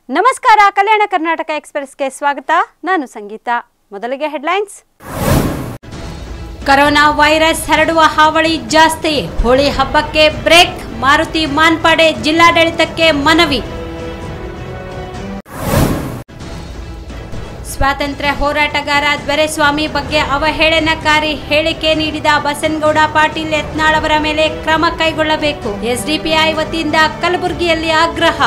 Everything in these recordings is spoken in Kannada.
ನಮಸ್ಕಾರ ಕಲ್ಯಾಣ ಕರ್ನಾಟಕ ಎಕ್ಸ್ಪ್ರೆಸ್ಗೆ ಸ್ವಾಗತ ನಾನು ಸಂಗೀತ ಮೊದಲಿಗೆ ಹೆಡ್ಲೈನ್ಸ್ ಕರೋನಾ ವೈರಸ್ ಹರಡುವ ಹಾವಳಿ ಜಾಸ್ತಿ ಹೋಳಿ ಹಬ್ಬಕ್ಕೆ ಬ್ರೇಕ್ ಮಾರುತಿ ಮಾನ್ಪಾಡೆ ಜಿಲ್ಲಾಡಳಿತಕ್ಕೆ ಮನವಿ ಸ್ವಾತಂತ್ರ್ಯ ಹೋರಾಟಗಾರ ದ್ವರೆಸ್ವಾಮಿ ಬಗ್ಗೆ ಅವಹೇಳನಕಾರಿ ಹೇಳಿಕೆ ನೀಡಿದ ಬಸನಗೌಡ ಪಾಟೀಲ್ ಯತ್ನಾಳ್ ಅವರ ಮೇಲೆ ಕ್ರಮ ಕೈಗೊಳ್ಳಬೇಕು ಎಸ್ಡಿಪಿಐ ವತಿಯಿಂದ ಕಲಬುರಗಿಯಲ್ಲಿ ಆಗ್ರಹ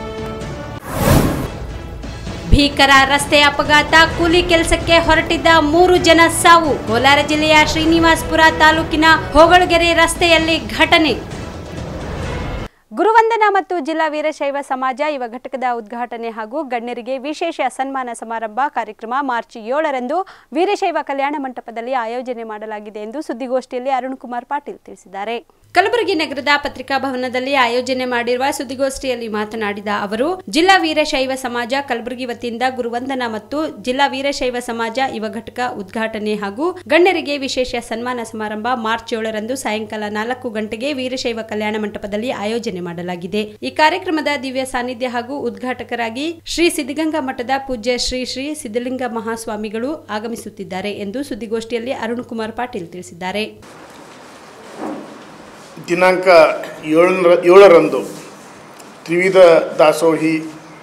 ಭೀಕರ ರಸ್ತೆ ಅಪಘಾತ ಕೂಲಿ ಕೆಲಸಕ್ಕೆ ಹೊರಟಿದ್ದ ಮೂರು ಜನ ಸಾವು ಕೋಲಾರ ಜಿಲ್ಲೆಯ ಶ್ರೀನಿವಾಸಪುರ ತಾಲೂಕಿನ ಹೋಗಳಗೆರೆ ರಸ್ತೆಯಲ್ಲಿ ಘಟನೆ ಗುರುವಂದನ ಮತ್ತು ಜಿಲ್ಲಾ ವೀರಶೈವ ಸಮಾಜ ಯುವ ಘಟಕದ ಉದ್ಘಾಟನೆ ಹಾಗೂ ಗಣ್ಯರಿಗೆ ವಿಶೇಷ ಸನ್ಮಾನ ಸಮಾರಂಭ ಕಾರ್ಯಕ್ರಮ ಮಾರ್ಚ್ ಏಳರಂದು ವೀರಶೈವ ಕಲ್ಯಾಣ ಮಂಟಪದಲ್ಲಿ ಆಯೋಜನೆ ಮಾಡಲಾಗಿದೆ ಎಂದು ಸುದ್ದಿಗೋಷ್ಠಿಯಲ್ಲಿ ಅರುಣ್ ಕುಮಾರ್ ಪಾಟೀಲ್ ತಿಳಿಸಿದ್ದಾರೆ ಕಲಬುರಗಿ ನಗರದ ಪತ್ರಿಕಾ ಭವನದಲ್ಲಿ ಆಯೋಜನೆ ಮಾಡಿರುವ ಸುದ್ದಿಗೋಷ್ಠಿಯಲ್ಲಿ ಮಾತನಾಡಿದ ಅವರು ಜಿಲ್ಲಾ ವೀರಶೈವ ಸಮಾಜ ಕಲಬುರಗಿ ವತಿಯಿಂದ ಗುರುವಂದನ ಮತ್ತು ಜಿಲ್ಲಾ ವೀರಶೈವ ಸಮಾಜ ಯುವ ಘಟಕ ಉದ್ಘಾಟನೆ ಹಾಗೂ ಗಣ್ಯರಿಗೆ ವಿಶೇಷ ಸನ್ಮಾನ ಸಮಾರಂಭ ಮಾರ್ಚ್ ಏಳರಂದು ಸಾಯಂಕಾಲ ನಾಲ್ಕು ಗಂಟೆಗೆ ವೀರಶೈವ ಕಲ್ಯಾಣ ಮಂಟಪದಲ್ಲಿ ಆಯೋಜನೆ ಮಾಡಲಾಗಿದೆ ಈ ಕಾರ್ಯಕ್ರಮದ ದಿವ್ಯ ಸಾನ್ನಿಧ್ಯ ಹಾಗೂ ಉದ್ಘಾಟಕರಾಗಿ ಶ್ರೀ ಸಿದ್ಧಗಂಗಾ ಮಠದ ಪೂಜ್ಯ ಶ್ರೀ ಶ್ರೀ ಸಿದ್ಧಲಿಂಗ ಮಹಾಸ್ವಾಮಿಗಳು ಆಗಮಿಸುತ್ತಿದ್ದಾರೆ ಎಂದು ಸುದ್ದಿಗೋಷ್ಠಿಯಲ್ಲಿ ಅರುಣ್ ಕುಮಾರ್ ಪಾಟೀಲ್ ತಿಳಿಸಿದ್ದಾರೆ ದಿನಾಂಕ ಏಳರ ಏಳರಂದು ತ್ರಿವಿಧ ದಾಸೋಹಿ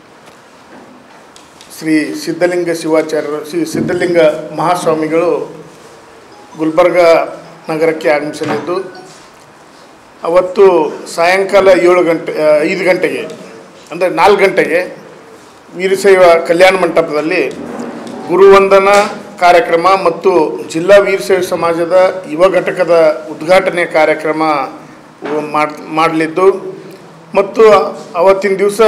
ಶ್ರೀ ಸಿದ್ಧಲಿಂಗ ಶಿವಾಚಾರ್ಯರು ಶ್ರೀ ಸಿದ್ಧಲಿಂಗ ಮಹಾಸ್ವಾಮಿಗಳು ಗುಲ್ಬರ್ಗ ನಗರಕ್ಕೆ ಆಗಮಿಸಲಿದ್ದು ಅವತ್ತು ಸಾಯಂಕಾಲ ಏಳು ಗಂಟೆ ಆ, ಐದು ಗಂಟೆಗೆ ಅಂದರೆ ನಾಲ್ಕು ಗಂಟೆಗೆ ವೀರಶೈವ ಕಲ್ಯಾಣ ಮಂಟಪದಲ್ಲಿ ಗುರುವಂದನ ಕಾರ್ಯಕ್ರಮ ಮತ್ತು ಜಿಲ್ಲಾ ವೀರಶೈವ ಸಮಾಜದ ಯುವ ಘಟಕದ ಉದ್ಘಾಟನೆ ಕಾರ್ಯಕ್ರಮ ಮಾಡ್ ಮಾಡಲಿದ್ದು ಮತ್ತು ಅವತ್ತಿನ ದಿವಸ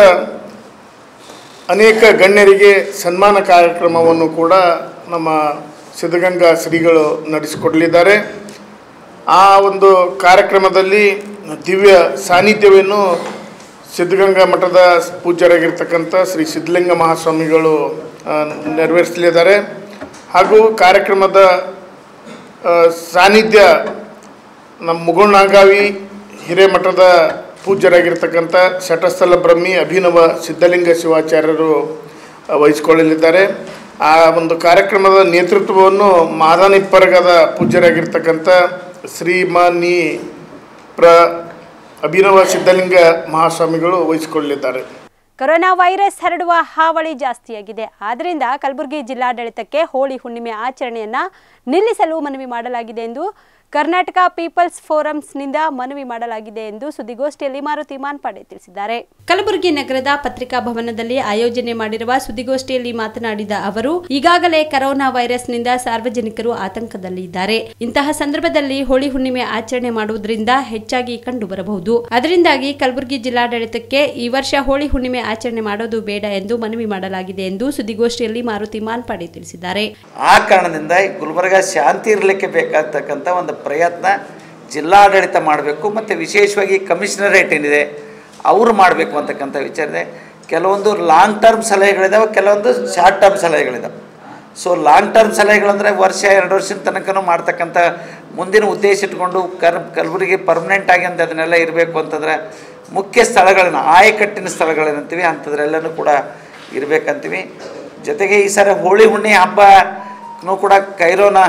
ಅನೇಕ ಗಣ್ಯರಿಗೆ ಸನ್ಮಾನ ಕಾರ್ಯಕ್ರಮವನ್ನು ಕೂಡ ನಮ್ಮ ಸಿದ್ಧಗಂಗಾ ಶ್ರೀಗಳು ನಡೆಸಿಕೊಡಲಿದ್ದಾರೆ ಆ ಒಂದು ಕಾರ್ಯಕ್ರಮದಲ್ಲಿ ದಿವ್ಯ ಸಾನ್ನಿಧ್ಯವನ್ನು ಸಿದ್ಧಗಂಗಾ ಮಠದ ಪೂಜ್ಯರಾಗಿರ್ತಕ್ಕಂಥ ಶ್ರೀ ಸಿದ್ಧಲಿಂಗ ಮಹಾಸ್ವಾಮಿಗಳು ಆ, ನೆರವೇರಿಸಲಿದ್ದಾರೆ ಹಾಗೂ ಕಾರ್ಯಕ್ರಮದ ಆ, ಸಾನ್ನಿಧ್ಯ ನಮ್ಮ ಮುಗುಳ್ನಾಗಾವಿ ಹಿರೇಮಠದ ಪೂಜ್ಯರಾಗಿರ್ತಕ್ಕಂಥ ಶಟಸ್ಥಲ ಬ್ರಹ್ಮಿ ಅಭಿನವ ಸಿದ್ಧಲಿಂಗ ಶಿವಾಚಾರ್ಯರು ಆ, ವಹಿಸಿಕೊಳ್ಳಲಿದ್ದಾರೆ ಆ ಒಂದು ಕಾರ್ಯಕ್ರಮದ ನೇತೃತ್ವವನ್ನು ಮಾದಾನಿಪ್ಪರಗದ ಪೂಜ್ಯರಾಗಿರ್ತಕ್ಕಂಥ ಶ್ರೀಮಾನಿ ಪ್ರ ಅಭಿನವ ಸಿದ್ಧಲಿಂಗ ಮಹಾಸ್ವಾಮಿಗಳು ವಹಿಸಿಕೊಳ್ಳಲಿದ್ದಾರೆ ಕೊರೋನಾ ವೈರಸ್ ಹರಡುವ ಹಾವಳಿ ಜಾಸ್ತಿಯಾಗಿದೆ ಆದ್ದರಿಂದ ಕಲಬುರಗಿ ಜಿಲ್ಲಾಡಳಿತಕ್ಕೆ ಹೋಳಿ ಹುಣ್ಣಿಮೆ ಆಚರಣೆಯನ್ನ ನಿಲ್ಲಿಸಲು ಮನವಿ ಮಾಡಲಾಗಿದೆ ಎಂದು ಕರ್ನಾಟಕ ಪೀಪಲ್ಸ್ ಫೋರಮ್ಸ್ನಿಂದ ಮನವಿ ಮಾಡಲಾಗಿದೆ ಎಂದು ಸುದ್ದಿಗೋಷ್ಠಿಯಲ್ಲಿ ಮಾರುತಿ ಮಾನ್ಪಾಡೆ ತಿಳಿಸಿದ್ದಾರೆ ಕಲಬುರಗಿ ನಗರದ ಪತ್ರಿಕಾ ಭವನದಲ್ಲಿ ಆಯೋಜನೆ ಮಾಡಿರುವ ಸುದ್ದಿಗೋಷ್ಠಿಯಲ್ಲಿ ಮಾತನಾಡಿದ ಅವರು ಈಗಾಗಲೇ ಕರೋನಾ ವೈರಸ್ನಿಂದ ಸಾರ್ವಜನಿಕರು ಆತಂಕದಲ್ಲಿದ್ದಾರೆ ಇಂತಹ ಸಂದರ್ಭದಲ್ಲಿ ಹೋಳಿ ಹುಣ್ಣಿಮೆ ಆಚರಣೆ ಮಾಡುವುದರಿಂದ ಹೆಚ್ಚಾಗಿ ಕಂಡುಬರಬಹುದು ಅದರಿಂದಾಗಿ ಕಲಬುರಗಿ ಜಿಲ್ಲಾಡಳಿತಕ್ಕೆ ಈ ವರ್ಷ ಹೋಳಿ ಹುಣ್ಣಿಮೆ ಆಚರಣೆ ಮಾಡೋದು ಬೇಡ ಎಂದು ಮನವಿ ಮಾಡಲಾಗಿದೆ ಎಂದು ಸುದ್ದಿಗೋಷ್ಠಿಯಲ್ಲಿ ಮಾರುತಿ ಮಾನ್ಪಾಡೆ ತಿಳಿಸಿದ್ದಾರೆ ಆ ಕಾರಣದಿಂದ ಈ ಗುಲ್ಬರ್ಗ ಶಾಂತಿ ಇರಲಿಕ್ಕೆ ಬೇಕಾಗ್ತಕ್ಕಂಥ ಒಂದು ಪ್ರಯತ್ನ ಜಿಲ್ಲಾಡಳಿತ ಮಾಡಬೇಕು ಮತ್ತು ವಿಶೇಷವಾಗಿ ಕಮಿಷನರೇಟ್ ಏನಿದೆ ಅವರು ಮಾಡಬೇಕು ಅಂತಕ್ಕಂಥ ವಿಚಾರ ಇದೆ ಕೆಲವೊಂದು ಲಾಂಗ್ ಟರ್ಮ್ ಸಲಹೆಗಳಿದಾವೆ ಕೆಲವೊಂದು ಶಾರ್ಟ್ ಟರ್ಮ್ ಸಲಹೆಗಳಿದಾವೆ ಸೊ ಲಾಂಗ್ ಟರ್ಮ್ ಸಲಹೆಗಳಂದರೆ ವರ್ಷ ಎರಡು ವರ್ಷದ ತನಕನೂ ಮಾಡ್ತಕ್ಕಂಥ ಮುಂದಿನ ಉದ್ದೇಶ ಇಟ್ಕೊಂಡು ಕರ್ ಕಲಬುರಗಿ ಪರ್ಮನೆಂಟ್ ಆಗಿ ಅಂತ ಅದನ್ನೆಲ್ಲ ಇರಬೇಕು ಅಂತಂದರೆ ಮುಖ್ಯ ಸ್ಥಳಗಳನ್ನ ಆಯಕಟ್ಟಿನ ಸ್ಥಳಗಳೇನಂತೀವಿ ಅಂಥದ್ರೆಲ್ಲನೂ ಕೂಡ ಇರಬೇಕಂತೀವಿ ಜೊತೆಗೆ ಈ ಸಲ ಹೋಳಿ ಹುಣ್ಣಿ ಹಬ್ಬನೂ ಕೂಡ ಕೈರೋನಾ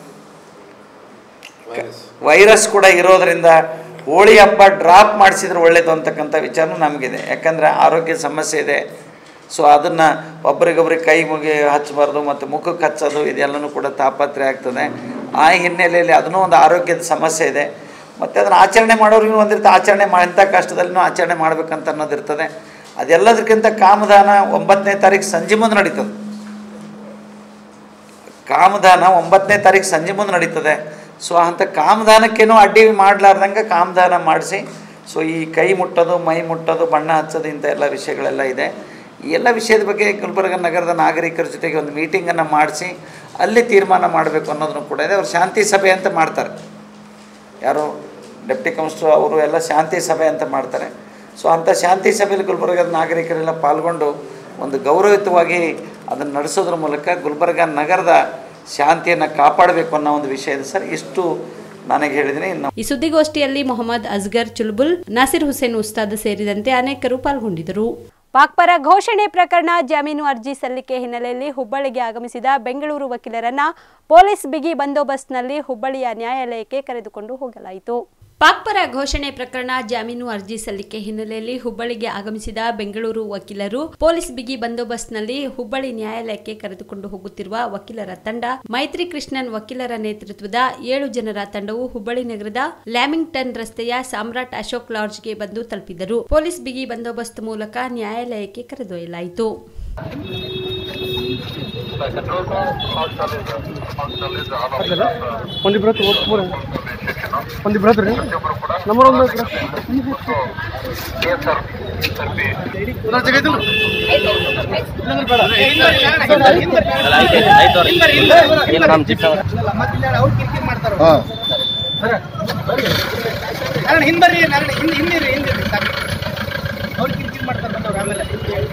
ವೈರಸ್ ಕೂಡ ಇರೋದರಿಂದ ಹೋಳಿ ಹಬ್ಬ ಡ್ರಾಪ್ ಮಾಡಿಸಿದ್ರೆ ಒಳ್ಳೇದು ಅಂತಕ್ಕಂಥ ವಿಚಾರನೂ ನಮಗಿದೆ ಯಾಕಂದರೆ ಆರೋಗ್ಯ ಸಮಸ್ಯೆ ಇದೆ ಸೊ ಅದನ್ನು ಒಬ್ರಿಗೊಬ್ರಿಗೆ ಕೈ ಮುಗಿ ಹಚ್ಚಬಾರ್ದು ಮತ್ತು ಮುಖಕ್ಕೆ ಹಚ್ಚೋದು ಇದೆಲ್ಲನೂ ಕೂಡ ತಾಪತ್ರೆ ಆಗ್ತದೆ ಆ ಹಿನ್ನೆಲೆಯಲ್ಲಿ ಅದನ್ನೂ ಒಂದು ಆರೋಗ್ಯದ ಸಮಸ್ಯೆ ಇದೆ ಮತ್ತು ಅದನ್ನು ಆಚರಣೆ ಮಾಡೋರಿಗೂ ಒಂದಿರ್ತ ಆಚರಣೆ ಮಾ ಇಂಥ ಕಷ್ಟದಲ್ಲಿನೂ ಆಚರಣೆ ಮಾಡ್ಬೇಕಂತ ಅನ್ನೋದಿರ್ತದೆ ಅದೆಲ್ಲದಕ್ಕಿಂತ ಕಾಮದಾನ ಒಂಬತ್ತನೇ ತಾರೀಕು ಸಂಜೆ ಮುಂದೆ ನಡೀತದೆ ಕಾಮದಾನ ಒಂಬತ್ತನೇ ತಾರೀಕು ಸಂಜೆ ಮುಂದೆ ನಡೀತದೆ ಸೊ ಅಂಥ ಕಾಮದಾನಕ್ಕೇನೋ ಅಡ್ಡಿ ಮಾಡಲಾರ್ದಂಗೆ ಕಾಮದಾನ ಮಾಡಿಸಿ ಸೊ ಈ ಕೈ ಮುಟ್ಟೋದು ಮೈ ಮುಟ್ಟೋದು ಬಣ್ಣ ಹಚ್ಚೋದು ಇಂಥ ಎಲ್ಲ ವಿಷಯಗಳೆಲ್ಲ ಇದೆ ಈ ಎಲ್ಲ ವಿಷಯದ ಬಗ್ಗೆ ಗುಲ್ಬರ್ಗ ನಗರದ ನಾಗರಿಕರ ಜೊತೆಗೆ ಒಂದು ಮೀಟಿಂಗನ್ನು ಮಾಡಿಸಿ ಅಲ್ಲಿ ತೀರ್ಮಾನ ಮಾಡಬೇಕು ಅನ್ನೋದನ್ನು ಕೂಡ ಇದೆ ಅವ್ರು ಶಾಂತಿ ಸಭೆ ಅಂತ ಮಾಡ್ತಾರೆ ಯಾರು ಡೆಪ್ಟಿ ಕಮಿಷನರ್ ಅವರು ಎಲ್ಲ ಶಾಂತಿ ಸಭೆ ಅಂತ ಮಾಡ್ತಾರೆ ಸೊ ಅಂಥ ಶಾಂತಿ ಸಭೆಯಲ್ಲಿ ಗುಲ್ಬರ್ಗದ ನಾಗರಿಕರೆಲ್ಲ ಪಾಲ್ಗೊಂಡು ಒಂದು ಗೌರವಯುತವಾಗಿ ಅದನ್ನು ನಡೆಸೋದ್ರ ಮೂಲಕ ಗುಲ್ಬರ್ಗ ನಗರದ ಶಾಂತಿಯನ್ನು ಕಾಪಾಡಬೇಕು ಅನ್ನೋ ಒಂದು ವಿಷಯ ಇದೆ ಸರ್ ಇಷ್ಟು ನನಗೆ ಹೇಳಿದ್ದೀನಿ ಇನ್ನು ಈ ಸುದ್ದಿಗೋಷ್ಠಿಯಲ್ಲಿ ಮೊಹಮ್ಮದ್ ಅಸ್ಗರ್ ಚುಲ್ಬುಲ್ ನಾಸಿರ್ ಹುಸೇನ್ ಉಸ್ತಾದ್ ಸೇರಿದಂತೆ ಅನೇಕರು ಪಾಲ್ಗೊಂಡಿದ್ದರು ಪಾಕ್ಪರ ಘೋಷಣೆ ಪ್ರಕರಣ ಜಾಮೀನು ಅರ್ಜಿ ಸಲ್ಲಿಕೆ ಹಿನ್ನೆಲೆಯಲ್ಲಿ ಹುಬ್ಬಳ್ಳಿಗೆ ಆಗಮಿಸಿದ ಬೆಂಗಳೂರು ವಕೀಲರನ್ನ ಪೊಲೀಸ್ ಬಿಗಿ ಬಂದೋಬಸ್ತ್ನಲ್ಲಿ ಹುಬ್ಬಳ್ಳಿಯ ನ್ಯಾಯಾಲಯಕ್ಕೆ ಕರೆದುಕೊಂಡು ಹೋಗಲಾಯಿತು ಪಾಕ್ಪರ ಘೋಷಣೆ ಪ್ರಕರಣ ಜಾಮೀನು ಅರ್ಜಿ ಸಲ್ಲಿಕೆ ಹಿನ್ನೆಲೆಯಲ್ಲಿ ಹುಬ್ಬಳ್ಳಿಗೆ ಆಗಮಿಸಿದ ಬೆಂಗಳೂರು ವಕೀಲರು ಪೊಲೀಸ್ ಬಿಗಿ ಬಂದೋಬಸ್ತ್ನಲ್ಲಿ ಹುಬ್ಬಳ್ಳಿ ನ್ಯಾಯಾಲಯಕ್ಕೆ ಕರೆದುಕೊಂಡು ಹೋಗುತ್ತಿರುವ ವಕೀಲರ ತಂಡ ಮೈತ್ರಿ ಕೃಷ್ಣನ್ ವಕೀಲರ ನೇತೃತ್ವದ ಏಳು ಜನರ ತಂಡವು ಹುಬ್ಬಳ್ಳಿ ನಗರದ ಲ್ಯಾಮಿಂಗ್ಟನ್ ರಸ್ತೆಯ ಸಾಮ್ರಾಟ್ ಅಶೋಕ್ ಲಾಡ್ಜ್ಗೆ ಬಂದು ತಲುಪಿದರು ಪೊಲೀಸ್ ಬಿಗಿ ಬಂದೋಬಸ್ತ್ ಮೂಲಕ ನ್ಯಾಯಾಲಯಕ್ಕೆ ಕರೆದೊಯ್ಯಲಾಯಿತು ಒಂದಿಬ್ರು ಹತ್ತು ಮೂರ ಒಂದಿಬ್ರು ಹತ್ತು ರೀ ನಂಬರ್ ಒಂದು ಐತ್ರಿ ಉದಾರ್ ಜಾಗ ಐತಿಲ್ಲ? ಇಲ್ಲಂದ್ರೆ ಬೇಡ. ಹಿಂಬರ್ರಿ ನಾರಾಯಣ ಹಿಂದ್ ಹಿಂದಿರಿ ಹಿಂದಿರಿ ಸಾಕು ಅವ್ರು ಕಿರಿಕಿರಿ ಮಾಡ್ತಾರೆ ಬಂದವ್ರು ಆಮೇಲೆ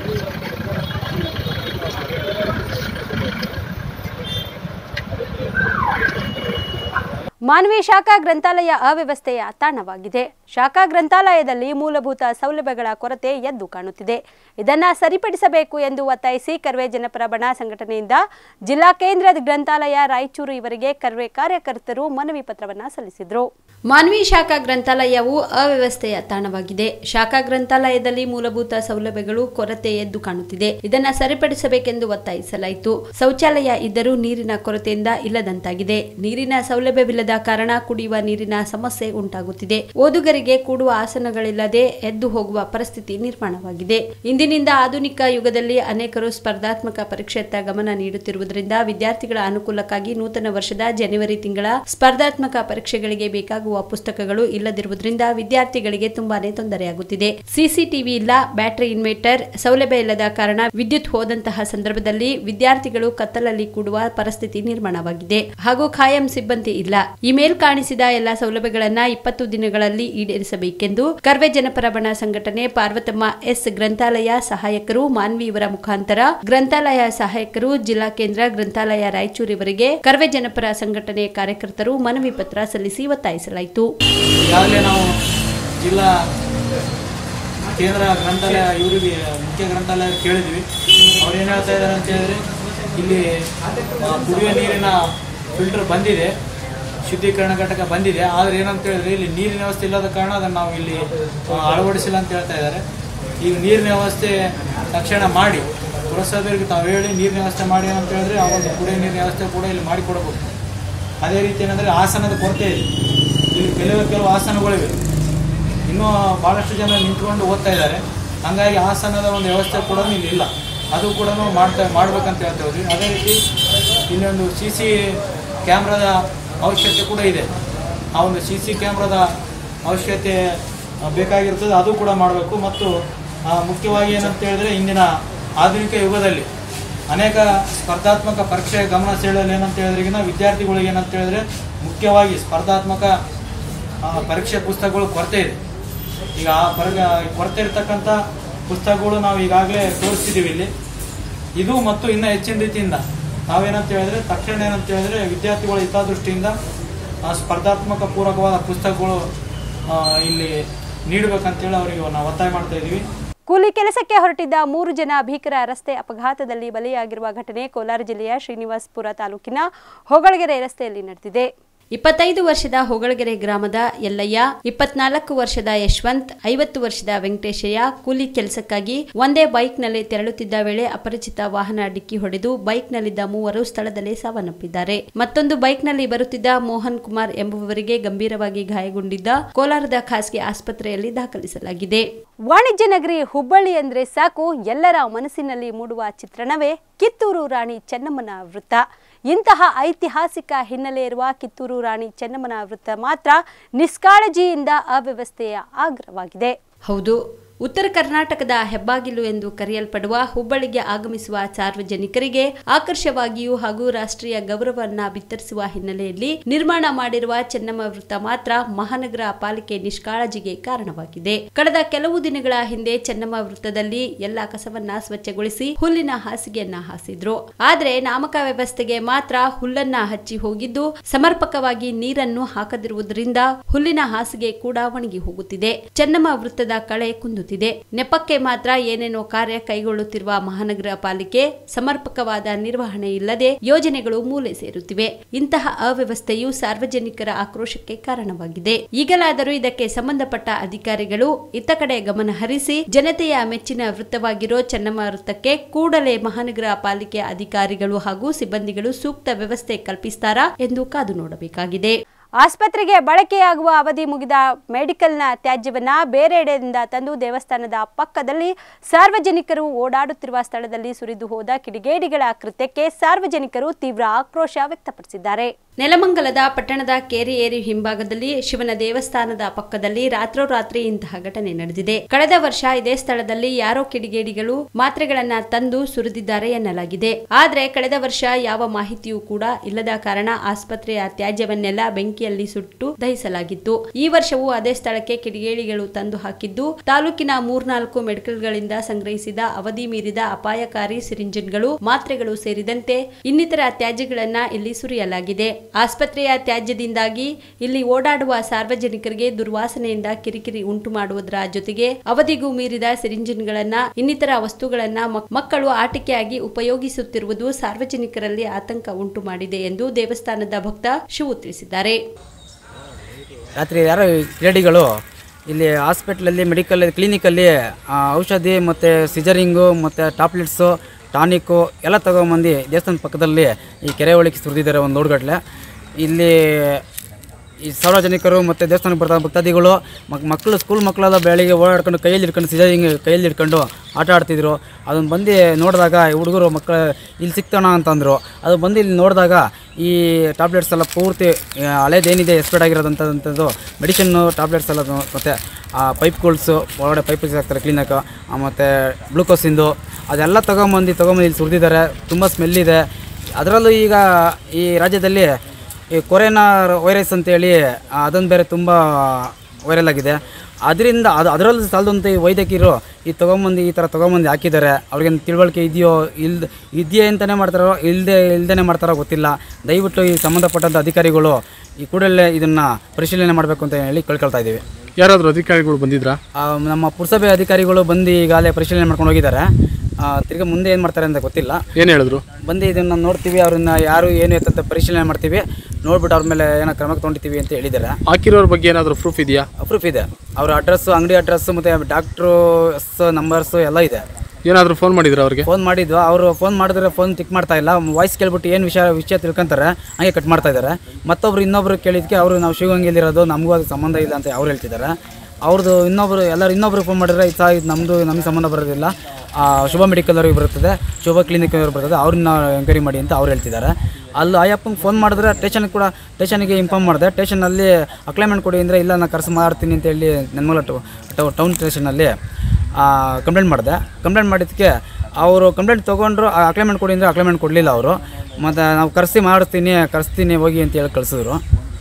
ಮಾನವಿ ಶಾಖಾ ಗ್ರಂಥಾಲಯ ಅವ್ಯವಸ್ಥೆಯ ತಾಣವಾಗಿದೆ ಶಾಖಾ ಗ್ರಂಥಾಲಯದಲ್ಲಿ ಮೂಲಭೂತ ಸೌಲಭ್ಯಗಳ ಕೊರತೆ ಎದ್ದು ಕಾಣುತ್ತಿದೆ ಇದನ್ನ ಸರಿಪಡಿಸಬೇಕು ಎಂದು ಒತ್ತಾಯಿಸಿ ಕರ್ವೆ ಜನಪರ ಬಣ ಸಂಘಟನೆಯಿಂದ ಜಿಲ್ಲಾ ಕೇಂದ್ರದ ಗ್ರಂಥಾಲಯ ರಾಯಚೂರು ಇವರಿಗೆ ಕರ್ವೆ ಕಾರ್ಯಕರ್ತರು ಮನವಿ ಪತ್ರವನ್ನ ಸಲ್ಲಿಸಿದರು ಮಾನವಿ ಶಾಖಾ ಗ್ರಂಥಾಲಯವು ಅವ್ಯವಸ್ಥೆಯ ತಾಣವಾಗಿದೆ ಶಾಖಾ ಗ್ರಂಥಾಲಯದಲ್ಲಿ ಮೂಲಭೂತ ಸೌಲಭ್ಯಗಳು ಕೊರತೆ ಎದ್ದು ಕಾಣುತ್ತಿದೆ ಇದನ್ನ ಸರಿಪಡಿಸಬೇಕೆಂದು ಒತ್ತಾಯಿಸಲಾಯಿತು ಶೌಚಾಲಯ ಇದ್ದರೂ ನೀರಿನ ಕೊರತೆಯಿಂದ ಇಲ್ಲದಂತಾಗಿದೆ ನೀರಿನ ಸೌಲಭ್ಯವಿಲ್ಲದ ಕಾರಣ ಕುಡಿಯುವ ನೀರಿನ ಸಮಸ್ಯೆ ಉಂಟಾಗುತ್ತಿದೆ ಓದುಗರಿಗೆ ಕೂಡುವ ಆಸನಗಳಿಲ್ಲದೆ ಎದ್ದು ಹೋಗುವ ಪರಿಸ್ಥಿತಿ ನಿರ್ಮಾಣವಾಗಿದೆ ಇಂದಿನಿಂದ ಆಧುನಿಕ ಯುಗದಲ್ಲಿ ಅನೇಕರು ಸ್ಪರ್ಧಾತ್ಮಕ ಪರೀಕ್ಷೆಯತ್ತ ಗಮನ ನೀಡುತ್ತಿರುವುದರಿಂದ ವಿದ್ಯಾರ್ಥಿಗಳ ಅನುಕೂಲಕ್ಕಾಗಿ ನೂತನ ವರ್ಷದ ಜನವರಿ ತಿಂಗಳ ಸ್ಪರ್ಧಾತ್ಮಕ ಪರೀಕ್ಷೆಗಳಿಗೆ ಬೇಕಾಗುವ ಪುಸ್ತಕಗಳು ಇಲ್ಲದಿರುವುದರಿಂದ ವಿದ್ಯಾರ್ಥಿಗಳಿಗೆ ತುಂಬಾನೇ ತೊಂದರೆಯಾಗುತ್ತಿದೆ ಸಿಸಿಟಿವಿ ಇಲ್ಲ ಬ್ಯಾಟರಿ ಇನ್ವರ್ಟರ್ ಸೌಲಭ್ಯ ಇಲ್ಲದ ಕಾರಣ ವಿದ್ಯುತ್ ಹೋದಂತಹ ಸಂದರ್ಭದಲ್ಲಿ ವಿದ್ಯಾರ್ಥಿಗಳು ಕತ್ತಲಲ್ಲಿ ಕೂಡುವ ಪರಿಸ್ಥಿತಿ ನಿರ್ಮಾಣವಾಗಿದೆ ಹಾಗೂ ಖಾಯಂ ಸಿಬ್ಬಂದಿ ಇಲ್ಲ ಈ ಮೇಲ್ ಕಾಣಿಸಿದ ಎಲ್ಲಾ ಸೌಲಭ್ಯಗಳನ್ನ ಇಪ್ಪತ್ತು ದಿನಗಳಲ್ಲಿ ಈಡೇರಿಸಬೇಕೆಂದು ಕರ್ವೆ ಜನಪರ ಬಣ ಸಂಘಟನೆ ಪಾರ್ವತಮ್ಮ ಎಸ್ ಗ್ರಂಥಾಲಯ ಸಹಾಯಕರು ಮಾನ್ವಿ ಇವರ ಮುಖಾಂತರ ಗ್ರಂಥಾಲಯ ಸಹಾಯಕರು ಜಿಲ್ಲಾ ಕೇಂದ್ರ ಗ್ರಂಥಾಲಯ ರಾಯಚೂರು ಇವರಿಗೆ ಕರ್ವೆ ಜನಪರ ಸಂಘಟನೆ ಕಾರ್ಯಕರ್ತರು ಮನವಿ ಪತ್ರ ಸಲ್ಲಿಸಿ ಒತ್ತಾಯಿಸಲಾಯಿತು ಈಗಾಗಲೇ ನಾವು ಜಿಲ್ಲಾ ಕೇಂದ್ರ ಗ್ರಂಥಾಲಯ ಇವರಿಗೆ ಮುಖ್ಯ ಗ್ರಂಥಾಲಯ ಕೇಳಿದ್ವಿ ಅವ್ರು ಏನು ಹೇಳ್ತಾ ಇದ್ದಾರೆ ಅಂತ ಹೇಳಿದ್ರೆ ಇಲ್ಲಿ ಆ, ಕುಡಿಯುವ ನೀರಿನ ಫಿಲ್ಟರ್ ಬಂದಿದೆ ಶುದ್ಧೀಕರಣ ಘಟಕ ಬಂದಿದೆ ಆದರೆ ಏನಂತ ಹೇಳಿದ್ರೆ ಇಲ್ಲಿ ನೀರಿನ ವ್ಯವಸ್ಥೆ ಇಲ್ಲದ ಕಾರಣ ಅದನ್ನು ನಾವು ಇಲ್ಲಿ ಆ, ಅಳವಡಿಸಿಲ್ಲ ಅಂತ ಹೇಳ್ತಾ ಇದ್ದಾರೆ ಈಗ ನೀರಿನ ವ್ಯವಸ್ಥೆ ತಕ್ಷಣ ಮಾಡಿ ಪುರಸಭೆಯವರಿಗೆ ತಾವು ಹೇಳಿ ನೀರಿನ ವ್ಯವಸ್ಥೆ ಮಾಡಿ ಅಂತ ಹೇಳಿದ್ರೆ ಆ ಒಂದು ಕುಡಿಯುವ ನೀರಿನ ವ್ಯವಸ್ಥೆ ಕೂಡ ಇಲ್ಲಿ ಮಾಡಿಕೊಡಬೇಕು ಅದೇ ರೀತಿ ಏನಂದರೆ ಆಸನದ ಕೊರತೆ ಇದೆ ಇಲ್ಲಿ ಕೆಲವು ಕೆಲವು ಆಸನಗಳಿವೆ ಇನ್ನೂ ಭಾಳಷ್ಟು ಜನ ನಿಂತ್ಕೊಂಡು ಓದ್ತಾ ಇದ್ದಾರೆ ಹಾಗಾಗಿ ಆಸನದ ಒಂದು ವ್ಯವಸ್ಥೆ ಕೂಡ ಇಲ್ಲಿ ಇಲ್ಲ ಅದು ಕೂಡ ಮಾಡ್ತಾ ಮಾಡ್ಬೇಕಂತ ಹೇಳ್ತಾ ಹೋದ್ವಿ ಅದೇ ರೀತಿ ಇಲ್ಲಿ ಒಂದು ಸಿ ಸಿ ಕ್ಯಾಮ್ರಾದ ಅವಶ್ಯಕತೆ ಕೂಡ ಇದೆ ಆ ಒಂದು ಸಿ ಸಿ ಕ್ಯಾಮ್ರಾದ ಅವಶ್ಯಕತೆ ಆ, ಬೇಕಾಗಿರ್ತದೆ ಅದು ಕೂಡ ಮಾಡಬೇಕು ಮತ್ತು ಆ, ಮುಖ್ಯವಾಗಿ ಏನಂತ ಹೇಳಿದ್ರೆ ಇಂದಿನ ಆಧುನಿಕ ಯುಗದಲ್ಲಿ ಅನೇಕ ಸ್ಪರ್ಧಾತ್ಮಕ ಪರೀಕ್ಷೆ ಗಮನ ಸೆಳೆಯಲು ಏನಂತ ಹೇಳಿದ್ರಿಗಿನ ವಿದ್ಯಾರ್ಥಿಗಳಿಗೆ ಏನಂತ ಹೇಳಿದ್ರೆ ಮುಖ್ಯವಾಗಿ ಸ್ಪರ್ಧಾತ್ಮಕ ಆ, ಪರೀಕ್ಷೆ ಪುಸ್ತಕಗಳು ಕೊರತೆ ಇದೆ ಈಗ ಆ ಪರ ಕೊರತೆ ಇರತಕ್ಕಂಥ ಪುಸ್ತಕಗಳು ನಾವು ಈಗಾಗಲೇ ತೋರಿಸ್ತಿದ್ದೀವಿ ಇಲ್ಲಿ ಇದು ಮತ್ತು ಇನ್ನು ಹೆಚ್ಚಿನ ರೀತಿಯಿಂದ ನಾವೇನಂತ ಹೇಳಿದ್ರೆ ತಕ್ಷಣ ಏನಂತ ಹೇಳಿದ್ರೆ ವಿದ್ಯಾರ್ಥಿಗಳ ಹಿತದೃಷ್ಟಿಯಿಂದ ಆ, ಸ್ಪರ್ಧಾತ್ಮಕ ಪೂರಕವಾದ ಪುಸ್ತಕಗಳು ಆ, ಇಲ್ಲಿ ನೀಡಬೇಕಂತೇಳಿ ಅವರಿಗೆ ನಾವು ಒತ್ತಾಯ ಮಾಡ್ತಾ ಇದ್ದೀವಿ ಕೂಲಿ ಕೆಲಸಕ್ಕೆ ಹೊರಟಿದ್ದ ಮೂರು ಜನ ಭೀಕರ ರಸ್ತೆ ಅಪಘಾತದಲ್ಲಿ ಬಲಿಯಾಗಿರುವ ಘಟನೆ ಕೋಲಾರ ಜಿಲ್ಲೆಯ ಶ್ರೀನಿವಾಸಪುರ ತಾಲೂಕಿನ ಹೊಗಳಗೆರೆ ರಸ್ತೆಯಲ್ಲಿ ನಡೆದಿದೆ ಇಪ್ಪತ್ತೈದು ವರ್ಷದ ಹೊಗಳಗೆರೆ ಗ್ರಾಮದ ಯಲ್ಲಯ್ಯ ಇಪ್ಪತ್ನಾಲ್ಕು ವರ್ಷದ ಯಶವಂತ್ ಐವತ್ತು ವರ್ಷದ ವೆಂಕಟೇಶಯ್ಯ ಕೂಲಿ ಕೆಲಸಕ್ಕಾಗಿ ಒಂದೇ ಬೈಕ್ನಲ್ಲಿ ತೆರಳುತ್ತಿದ್ದ ವೇಳೆ ಅಪರಿಚಿತ ವಾಹನ ಡಿಕ್ಕಿ ಹೊಡೆದು ಬೈಕ್ನಲ್ಲಿದ್ದ ಮೂವರು ಸ್ಥಳದಲ್ಲೇ ಸಾವನ್ನಪ್ಪಿದ್ದಾರೆ ಮತ್ತೊಂದು ಬೈಕ್ನಲ್ಲಿ ಬರುತ್ತಿದ್ದ ಮೋಹನ್ ಕುಮಾರ್ ಎಂಬುವವರಿಗೆ ಗಂಭೀರವಾಗಿ ಗಾಯಗೊಂಡಿದ್ದ ಕೋಲಾರದ ಖಾಸಗಿ ಆಸ್ಪತ್ರೆಯಲ್ಲಿ ದಾಖಲಿಸಲಾಗಿದೆ ವಾಣಿಜ್ಯ ನಗರಿ ಹುಬ್ಬಳ್ಳಿ ಅಂದ್ರೆ ಸಾಕು ಎಲ್ಲರ ಮನಸ್ಸಿನಲ್ಲಿ ಮೂಡುವ ಚಿತ್ರಣವೇ ಕಿತ್ತೂರು ರಾಣಿ ಚೆನ್ನಮ್ಮನ ವೃತ್ತ ಇಂತಹ ಐತಿಹಾಸಿಕ ಹಿನ್ನೆಲೆ ಇರುವ ಕಿತ್ತೂರು ರಾಣಿ ಚೆನ್ನಮ್ಮನ ವೃತ್ತ ಮಾತ್ರ ನಿಷ್ಕಾಳಜಿಯಿಂದ ಅವ್ಯವಸ್ಥೆಯ ಆಗ್ರವಾಗಿದೆ ಹೌದು ಉತ್ತರ ಕರ್ನಾಟಕದ ಹೆಬ್ಬಾಗಿಲು ಎಂದು ಕರೆಯಲ್ಪಡುವ ಹುಬ್ಬಳ್ಳಿಗೆ ಆಗಮಿಸುವ ಸಾರ್ವಜನಿಕರಿಗೆ ಆಕರ್ಷವಾಗಿಯೂ ಹಾಗೂ ರಾಷ್ಟ್ರೀಯ ಗೌರವವನ್ನ ಬಿತ್ತರಿಸುವ ಹಿನ್ನೆಲೆಯಲ್ಲಿ ನಿರ್ಮಾಣ ಮಾಡಿರುವ ಚೆನ್ನಮ್ಮ ವೃತ್ತ ಮಾತ್ರ ಮಹಾನಗರ ಪಾಲಿಕೆ ನಿಷ್ಕಾಳಜಿಗೆ ಕಾರಣವಾಗಿದೆ ಕಳೆದ ಕೆಲವು ದಿನಗಳ ಹಿಂದೆ ಚೆನ್ನಮ್ಮ ವೃತ್ತದಲ್ಲಿ ಎಲ್ಲಾ ಕಸವನ್ನ ಸ್ವಚ್ಛಗೊಳಿಸಿ ಹುಲ್ಲಿನ ಹಾಸಿಗೆಯನ್ನ ಹಾಸಿದ್ರು ಆದ್ರೆ ನಾಮಕ ವ್ಯವಸ್ಥೆಗೆ ಮಾತ್ರ ಹುಲ್ಲನ್ನ ಹಚ್ಚಿ ಹೋಗಿದ್ದು ಸಮರ್ಪಕವಾಗಿ ನೀರನ್ನು ಹಾಕದಿರುವುದರಿಂದ ಹುಲ್ಲಿನ ಹಾಸಿಗೆ ಕೂಡ ಒಣಗಿ ಹೋಗುತ್ತಿದೆ ಚೆನ್ನಮ್ಮ ವೃತ್ತದ ಕಳೆ ಕುಂದುತ್ತಿದೆ ಹೇಳುತ್ತಿದೆ ನೆಪಕ್ಕೆ ಮಾತ್ರ ಏನೇನೋ ಕಾರ್ಯ ಕೈಗೊಳ್ಳುತ್ತಿರುವ ಮಹಾನಗರ ಪಾಲಿಕೆ ಸಮರ್ಪಕವಾದ ನಿರ್ವಹಣೆ ಇಲ್ಲದೆ ಯೋಜನೆಗಳು ಮೂಲೆ ಸೇರುತ್ತಿವೆ ಇಂತಹ ಅವ್ಯವಸ್ಥೆಯು ಸಾರ್ವಜನಿಕರ ಆಕ್ರೋಶಕ್ಕೆ ಕಾರಣವಾಗಿದೆ ಈಗಲಾದರೂ ಇದಕ್ಕೆ ಸಂಬಂಧಪಟ್ಟ ಅಧಿಕಾರಿಗಳು ಇತ್ತ ಕಡೆ ಗಮನ ಹರಿಸಿ ಜನತೆಯ ಮೆಚ್ಚಿನ ವೃತ್ತವಾಗಿರೋ ಚೆನ್ನಮ್ಮ ವೃತ್ತಕ್ಕೆ ಕೂಡಲೇ ಮಹಾನಗರ ಪಾಲಿಕೆ ಅಧಿಕಾರಿಗಳು ಹಾಗೂ ಸಿಬ್ಬಂದಿಗಳು ಸೂಕ್ತ ವ್ಯವಸ್ಥೆ ಕಲ್ಪಿಸ್ತಾರಾ ಎಂದು ಕಾದು ನೋಡಬೇಕಾಗಿದೆ ಆಸ್ಪತ್ರೆಗೆ ಬಳಕೆಯಾಗುವ ಅವಧಿ ಮುಗಿದ ಮೆಡಿಕಲ್ನ ತ್ಯಾಜ್ಯವನ್ನ ಬೇರೆಡೆಯಿಂದ ತಂದು ದೇವಸ್ಥಾನದ ಪಕ್ಕದಲ್ಲಿ ಸಾರ್ವಜನಿಕರು ಓಡಾಡುತ್ತಿರುವ ಸ್ಥಳದಲ್ಲಿ ಸುರಿದು ಹೋದ ಕಿಡಿಗೇಡಿಗಳ ಕೃತ್ಯಕ್ಕೆ ಸಾರ್ವಜನಿಕರು ತೀವ್ರ ಆಕ್ರೋಶ ವ್ಯಕ್ತಪಡಿಸಿದ್ದಾರೆ ನೆಲಮಂಗಲದ ಪಟ್ಟಣದ ಕೇರಿಯೇರಿ ಹಿಂಭಾಗದಲ್ಲಿ ಶಿವನ ದೇವಸ್ಥಾನದ ಪಕ್ಕದಲ್ಲಿ ರಾತ್ರೋರಾತ್ರಿ ಇಂತಹ ಘಟನೆ ನಡೆದಿದೆ ಕಳೆದ ವರ್ಷ ಇದೇ ಸ್ಥಳದಲ್ಲಿ ಯಾರೋ ಕಿಡಿಗೇಡಿಗಳು ಮಾತ್ರೆಗಳನ್ನ ತಂದು ಸುರಿದಿದ್ದಾರೆ ಎನ್ನಲಾಗಿದೆ ಆದ್ರೆ ಕಳೆದ ವರ್ಷ ಯಾವ ಮಾಹಿತಿಯೂ ಕೂಡ ಇಲ್ಲದ ಕಾರಣ ಆಸ್ಪತ್ರೆಯ ತ್ಯಾಜ್ಯವನ್ನೆಲ್ಲ ಬೆಂಕಿಯಲ್ಲಿ ಸುಟ್ಟು ದಹಿಸಲಾಗಿತ್ತು ಈ ವರ್ಷವೂ ಅದೇ ಸ್ಥಳಕ್ಕೆ ಕಿಡಿಗೇಡಿಗಳು ತಂದು ಹಾಕಿದ್ದು ತಾಲೂಕಿನ ಮೂರ್ನಾಲ್ಕು ಮೆಡಿಕಲ್ಗಳಿಂದ ಸಂಗ್ರಹಿಸಿದ ಅವಧಿ ಮೀರಿದ ಅಪಾಯಕಾರಿ ಸಿರಿಂಜಿನ್ಗಳು ಮಾತ್ರೆಗಳು ಸೇರಿದಂತೆ ಇನ್ನಿತರ ತ್ಯಾಜ್ಯಗಳನ್ನ ಇಲ್ಲಿ ಸುರಿಯಲಾಗಿದೆ ಆಸ್ಪತ್ರೆಯ ತ್ಯಾಜ್ಯದಿಂದಾಗಿ ಇಲ್ಲಿ ಓಡಾಡುವ ಸಾರ್ವಜನಿಕರಿಗೆ ದುರ್ವಾಸನೆಯಿಂದ ಕಿರಿಕಿರಿ ಉಂಟು ಮಾಡುವುದರ ಜೊತೆಗೆ ಅವಧಿಗೂ ಮೀರಿದ ಸಿರಿಂಜಿನ್ಗಳನ್ನ ಇನ್ನಿತರ ವಸ್ತುಗಳನ್ನ ಮಕ್- ಮಕ್ಕಳು ಆಟಿಕೆಯಾಗಿ ಉಪಯೋಗಿಸುತ್ತಿರುವುದು ಸಾರ್ವಜನಿಕರಲ್ಲಿ ಆತಂಕ ಉಂಟು ಮಾಡಿದೆ ಎಂದು ದೇವಸ್ಥಾನದ ಭಕ್ತ ಶಿವು ತಿಳಿಸಿದ್ದಾರೆ ರಾತ್ರಿ ಯಾರೋ ಲೇಡಿಗಳು ಇಲ್ಲಿ ಹಾಸ್ಪಿಟ್ಲಲ್ಲಿ ಮೆಡಿಕಲ್ ಕ್ಲಿನಿಕಲ್ಲಿ ಆ, ಔಷಧಿ ಮತ್ತು ಸಿಜರಿಂಗು ಮತ್ತು ಟಾಬ್ಲೆಟ್ಸು ಟಾನಿಕ್ಕು ಎಲ್ಲ ತಗೊಂಬಂದು ದೇವಸ್ಥಾನದ ಪಕ್ಕದಲ್ಲಿ ಈ ಕೆರೆ ಒಳಗೆ ಸುರಿದಿದ್ದಾರೆ ಒಂದು ಲೋಡ್ಗಟ್ಟಲೆ ಇಲ್ಲಿ ಈ ಸಾರ್ವಜನಿಕರು ಮತ್ತು ದೇವಸ್ಥಾನಕ್ಕೆ ಬರ್ತಾ ಭಕ್ತಾದಿಗಳು ಮಕ್ ಮಕ್ಕಳು ಸ್ಕೂಲ್ ಮಕ್ಕಳೆಲ್ಲ ಬೆಳಿಗ್ಗೆ ಓಡಾಡ್ಕೊಂಡು ಕೈಯಲ್ಲಿ ಹಿಡ್ಕೊಂಡು ಸಿಜರಿಂಗ್ ಕೈಯಲ್ಲಿ ಹಿಡ್ಕೊಂಡು ಆಟ ಆಡ್ತಿದ್ರು ಅದನ್ನು ಬಂದು ನೋಡಿದಾಗ ಹುಡುಗರು ಮಕ್ಕಳು ಇಲ್ಲಿ ಸಿಗ್ತಾನ ಅಂತಂದರು ಅದು ಬಂದು ಇಲ್ಲಿ ನೋಡಿದಾಗ ಈ ಟ್ಯಾಬ್ಲೆಟ್ಸ್ ಎಲ್ಲ ಪೂರ್ತಿ ಆ, ಹಳೇದೇನಿದೆ ಎಕ್ಸ್ಪೈರ್ಡ್ ಆಗಿರೋದಂಥದ್ದು ಮೆಡಿಸಿನ್ನು ಟ್ಯಾಬ್ಲೆಟ್ಸ್ ಎಲ್ಲ ಮತ್ತು ಆ ಪೈಪ್ಗಳ್ಸು ಒಳಗಡೆ ಪೈಪ್ ಹಾಕ್ತಾರೆ ಕ್ಲೀನಾಕ ಮತ್ತು ಗ್ಲೂಕೋಸಿಂದು ಅದೆಲ್ಲ ತೊಗೊಂಬಂದು ತೊಗೊಂಬಂದು ಇಲ್ಲಿ ಸುರಿದಿದ್ದಾರೆ ತುಂಬ ಸ್ಮೆಲ್ ಇದೆ ಅದರಲ್ಲೂ ಈಗ ಈ ರಾಜ್ಯದಲ್ಲಿ ಈ ಕೊರೋನಾ ವೈರಸ್ ಅಂತೇಳಿ ಅದೊಂದು ಬೇರೆ ತುಂಬ ವೈರಲ್ ಆಗಿದೆ ಅದರಿಂದ ಅದು ಅದರಲ್ಲೂ ಸಾಲದಂತ ಈ ವೈದ್ಯಕೀಯರು ಈ ತೊಗೊಂಬಂದು ಈ ಥರ ತೊಗೊಂಬಂದು ಹಾಕಿದ್ದಾರೆ ಅವ್ರಿಗೇನು ತಿಳುವಳಿಕೆ ಇದೆಯೋ ಇಲ್ದ ಇದೆಯೇ ಅಂತಲೇ ಮಾಡ್ತಾರೋ ಇಲ್ಲದೆ ಇಲ್ದೇ ಮಾಡ್ತಾರೋ ಗೊತ್ತಿಲ್ಲ ದಯವಿಟ್ಟು ಈ ಸಂಬಂಧಪಟ್ಟಂಥ ಅಧಿಕಾರಿಗಳು ಈ ಕೂಡಲೇ ಇದನ್ನು ಪರಿಶೀಲನೆ ಮಾಡಬೇಕು ಅಂತ ಹೇಳಿ ಕೇಳ್ಕೊಳ್ತಾ ಇದ್ದೀವಿ ಯಾರಾದರೂ ಅಧಿಕಾರಿಗಳು ಬಂದಿದ್ರಾ ಆ, ನಮ್ಮ ಪುರಸಭೆ ಅಧಿಕಾರಿಗಳು ಬಂದು ಈಗಾಗಲೇ ಪರಿಶೀಲನೆ ಮಾಡ್ಕೊಂಡು ಹೋಗಿದ್ದಾರೆ ಆ, ತಿರ್ಗಾ ಮುಂದೆ ಏನು ಮಾಡ್ತಾರೆ ಅಂತ ಗೊತ್ತಿಲ್ಲ ಏನು ಹೇಳಿದ್ರು ಬಂದು ಇದನ್ನು ನೋಡ್ತೀವಿ ಅವ್ರನ್ನ ಯಾರು ಏನು ಎತ್ತಂತ ಪರಿಶೀಲನೆ ಮಾಡ್ತೀವಿ ನೋಡ್ಬಿಟ್ಟು ಅವ್ರ ಮೇಲೆ ಏನೋ ಕ್ರಮ ತೊಗೊಂಡಿದ್ದೀವಿ ಅಂತ ಹೇಳಿದ್ದಾರೆ ಹಾಕಿರೋರ ಬಗ್ಗೆ ಏನಾದರೂ ಪ್ರೂಫ್ ಇದೆಯಾ ಪ್ರೂಫ್ ಇದೆ ಅವ್ರ ಅಡ್ರೆಸ್ಸು ಅಂಗಡಿ ಅಡ್ರೆಸ್ಸು ಮತ್ತು ಡಾಕ್ಟ್ರು ನಂಬರ್ಸು ಎಲ್ಲ ಇದೆ ಏನಾದರೂ ಫೋನ್ ಮಾಡಿದ್ರಾ ಅವ್ರಿಗೆ ಫೋನ್ ಮಾಡಿದ್ವು ಅವರು ಫೋನ್ ಮಾಡಿದ್ರೆ ಫೋನ್ ಟಿಕ್ ಮಾಡ್ತಾ ಇಲ್ಲ ವಾಯ್ಸ್ ಕೇಳ್ಬಿಟ್ಟು ಏನು ವಿಷಯ ವಿಷಯ ತಿಳ್ಕೊಂತಾರೆ ಹಾಗೆ ಕಟ್ ಮಾಡ್ತಾ ಇದ್ದಾರೆ ಮತ್ತೊಬ್ರು ಇನ್ನೊಬ್ರು ಕೇಳಿದ್ಕೆ ಅವರು ನಾವು ಶಿವಗಂಗೆಲಿರೋದು ನಮಗೂ ಅದು ಸಂಬಂಧ ಇಲ್ಲ ಅಂತ ಅವ್ರು ಹೇಳ್ತಿದ್ದಾರೆ ಅವ್ರದ್ದು ಇನ್ನೊಬ್ರು ಎಲ್ಲರೂ ಇನ್ನೊಬ್ರು ಫೋನ್ ಮಾಡಿದ್ರೆ ಇದು ಸಹ ಇದು ನಮ್ಮದು ನಮಗೆ ಸಂಬಂಧ ಬರೋದಿಲ್ಲ ಆ, ಶುಭ ಮೆಡಿಕಲ್ ಅವ್ರಿಗೆ ಬರುತ್ತದೆ ಶುಭ ಕ್ಲಿನಿಕ್ ಅವ್ರಿಗೆ ಬರ್ತದೆ ಅವ್ರನ್ನ ಎಂಕ್ವೈರಿ ಮಾಡಿ ಅಂತ ಅವ್ರು ಹೇಳ್ತಿದ್ದಾರೆ ಅಲ್ಲಿ ಅಯ್ಯಪ್ಪಂಗೆ ಫೋನ್ ಮಾಡಿದ್ರೆ ಟೇಷನ್ಗೆ ಕೂಡ ಟೇಷನ್ಗೆ ಇನ್ಫಾರ್ಮ್ ಮಾಡಿದೆ ಟೇಷನಲ್ಲಿ ಅಕ್ಲೈಮೆಂಟ್ ಕೊಡಿ ಅಂದರೆ ಇಲ್ಲ ನಾನು ಕರ್ಸು ಮಾಡ್ತೀನಿ ಅಂತ ಹೇಳಿ ನೆನ್ಮಲ ಟೌನ್ ಸ್ಟೇಷನಲ್ಲಿ ಕಂಪ್ಲೇಂಟ್ ಮಾಡಿದೆ ಕಂಪ್ಲೇಂಟ್ ಮಾಡಿದ್ದಕ್ಕೆ ಅವರು ಕಂಪ್ಲೇಂಟ್ ತೊಗೊಂಡ್ರು ಅಕ್ಲೈಮೆಂಟ್ ಕೊಡಿ ಅಂದರೆ ಅಕ್ಲೈಮೆಂಟ್ ಕೊಡಲಿಲ್ಲ ಅವರು ಮತ್ತು ನಾವು ಕರೆಸಿ ಮಾಡಿಸ್ತೀನಿ ಕರೆಸ್ತೀನಿ ಹೋಗಿ ಅಂತ ಹೇಳಿ ಕಳಿಸಿದ್ರು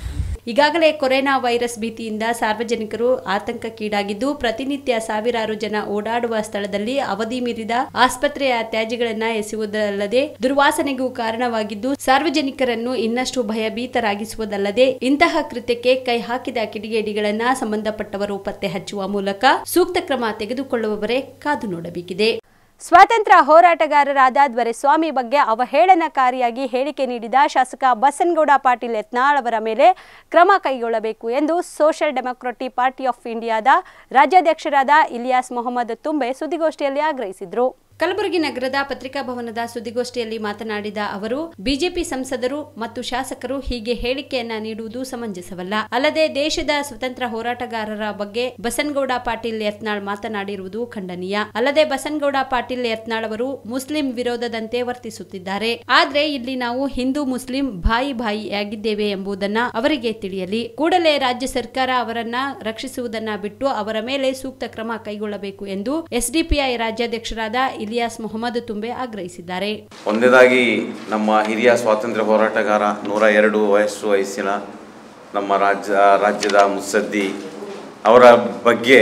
ಈಗಾಗಲೇ ಕೊರೋನಾ ವೈರಸ್ ಭೀತಿಯಿಂದ ಸಾರ್ವಜನಿಕರು ಆತಂಕಕ್ಕೀಡಾಗಿದ್ದು ಪ್ರತಿನಿತ್ಯ ಸಾವಿರಾರು ಜನ ಓಡಾಡುವ ಸ್ಥಳದಲ್ಲಿ ಅವಧಿ ಮೀರಿದ ಆಸ್ಪತ್ರೆಯ ತ್ಯಾಜ್ಯಗಳನ್ನ ಎಸೆಯುವುದಲ್ಲದೆ ದುರ್ವಾಸನೆಗೂ ಕಾರಣವಾಗಿದ್ದು ಸಾರ್ವಜನಿಕರನ್ನು ಇನ್ನಷ್ಟು ಭಯಭೀತರಾಗಿಸುವುದಲ್ಲದೆ ಇಂತಹ ಕೃತ್ಯಕ್ಕೆ ಕೈ ಹಾಕಿದ ಕಿಡಿಗೇಡಿಗಳನ್ನ ಸಂಬಂಧಪಟ್ಟವರು ಪತ್ತೆ ಹಚ್ಚುವ ಮೂಲಕ ಸೂಕ್ತ ಕ್ರಮ ತೆಗೆದುಕೊಳ್ಳುವವರೇ ಕಾದು ನೋಡಬೇಕಿದೆ ಸ್ವಾತಂತ್ರ್ಯ ಹೋರಾಟಗಾರರಾದ ದ್ವರೆಸ್ವಾಮಿ ಬಗ್ಗೆ ಅವಹೇಳನಕಾರಿಯಾಗಿ ಹೇಳಿಕೆ ನೀಡಿದ ಶಾಸಕ ಬಸನಗೌಡ ಪಾಟೀಲ್ ಯತ್ನಾಳ್ ಅವರ ಮೇಲೆ ಕ್ರಮ ಕೈಗೊಳ್ಳಬೇಕು ಎಂದು ಸೋಷಿಯಲ್ ಡೆಮೊಕ್ರಟಿಕ್ ಪಾರ್ಟಿ ಆಫ್ ಇಂಡಿಯಾದ ರಾಜ್ಯಾಧ್ಯಕ್ಷರಾದ ಇಲಿಯಾಸ್ ಮೊಹಮ್ಮದ್ ತುಂಬೆ ಸುದ್ದಿಗೋಷ್ಠಿಯಲ್ಲಿ ಆಗ್ರಹಿಸಿದರು ಕಲಬುರಗಿ ನಗರದ ಪತ್ರಿಕಾ ಭವನದ ಸುದ್ದಿಗೋಷ್ಠಿಯಲ್ಲಿ ಮಾತನಾಡಿದ ಅವರು ಬಿಜೆಪಿ ಸಂಸದರು ಮತ್ತು ಶಾಸಕರು ಹೀಗೆ ಹೇಳಿಕೆಯನ್ನ ನೀಡುವುದು ಸಮಂಜಸವಲ್ಲ ಅಲ್ಲದೆ ದೇಶದ ಸ್ವತಂತ್ರ ಹೋರಾಟಗಾರರ ಬಗ್ಗೆ ಬಸನಗೌಡ ಪಾಟೀಲ್ ಯತ್ನಾಳ್ ಮಾತನಾಡಿರುವುದು ಖಂಡನೀಯ ಅಲ್ಲದೆ ಬಸನಗೌಡ ಪಾಟೀಲ್ ಯತ್ನಾಳ್ ಅವರು ಮುಸ್ಲಿಂ ವಿರೋಧದಂತೆ ವರ್ತಿಸುತ್ತಿದ್ದಾರೆ ಆದ್ರೆ ಇಲ್ಲಿ ನಾವು ಹಿಂದೂ ಮುಸ್ಲಿಂ ಬಾಯಿ ಬಾಯಿಯಾಗಿದ್ದೇವೆ ಎಂಬುದನ್ನ ಅವರಿಗೆ ತಿಳಿಯಲಿ ಕೂಡಲೇ ರಾಜ್ಯ ಸರ್ಕಾರ ಅವರನ್ನ ರಕ್ಷಿಸುವುದನ್ನ ಬಿಟ್ಟು ಅವರ ಮೇಲೆ ಸೂಕ್ತ ಕ್ರಮ ಕೈಗೊಳ್ಳಬೇಕು ಎಂದು ಎಸ್ಡಿಪಿಐ ರಾಜ್ಯಾಧ್ಯಕ್ಷರಾದ ಇಲಿಯಾಸ್ ಮೊಹಮ್ಮದ್ ತುಂಬೆ ಆಗ್ರಹಿಸಿದ್ದಾರೆ ಒಂದನೇದಾಗಿ ನಮ್ಮ ಹಿರಿಯ ಸ್ವಾತಂತ್ರ್ಯ ಹೋರಾಟಗಾರ ನೂರ ಎರಡು ವಯಸ್ಸು ವಯಸ್ಸಿನ ನಮ್ಮ ರಾಜ್ಯ ರಾಜ್ಯದ ಮುತ್ಸದ್ದಿ ಅವರ ಬಗ್ಗೆ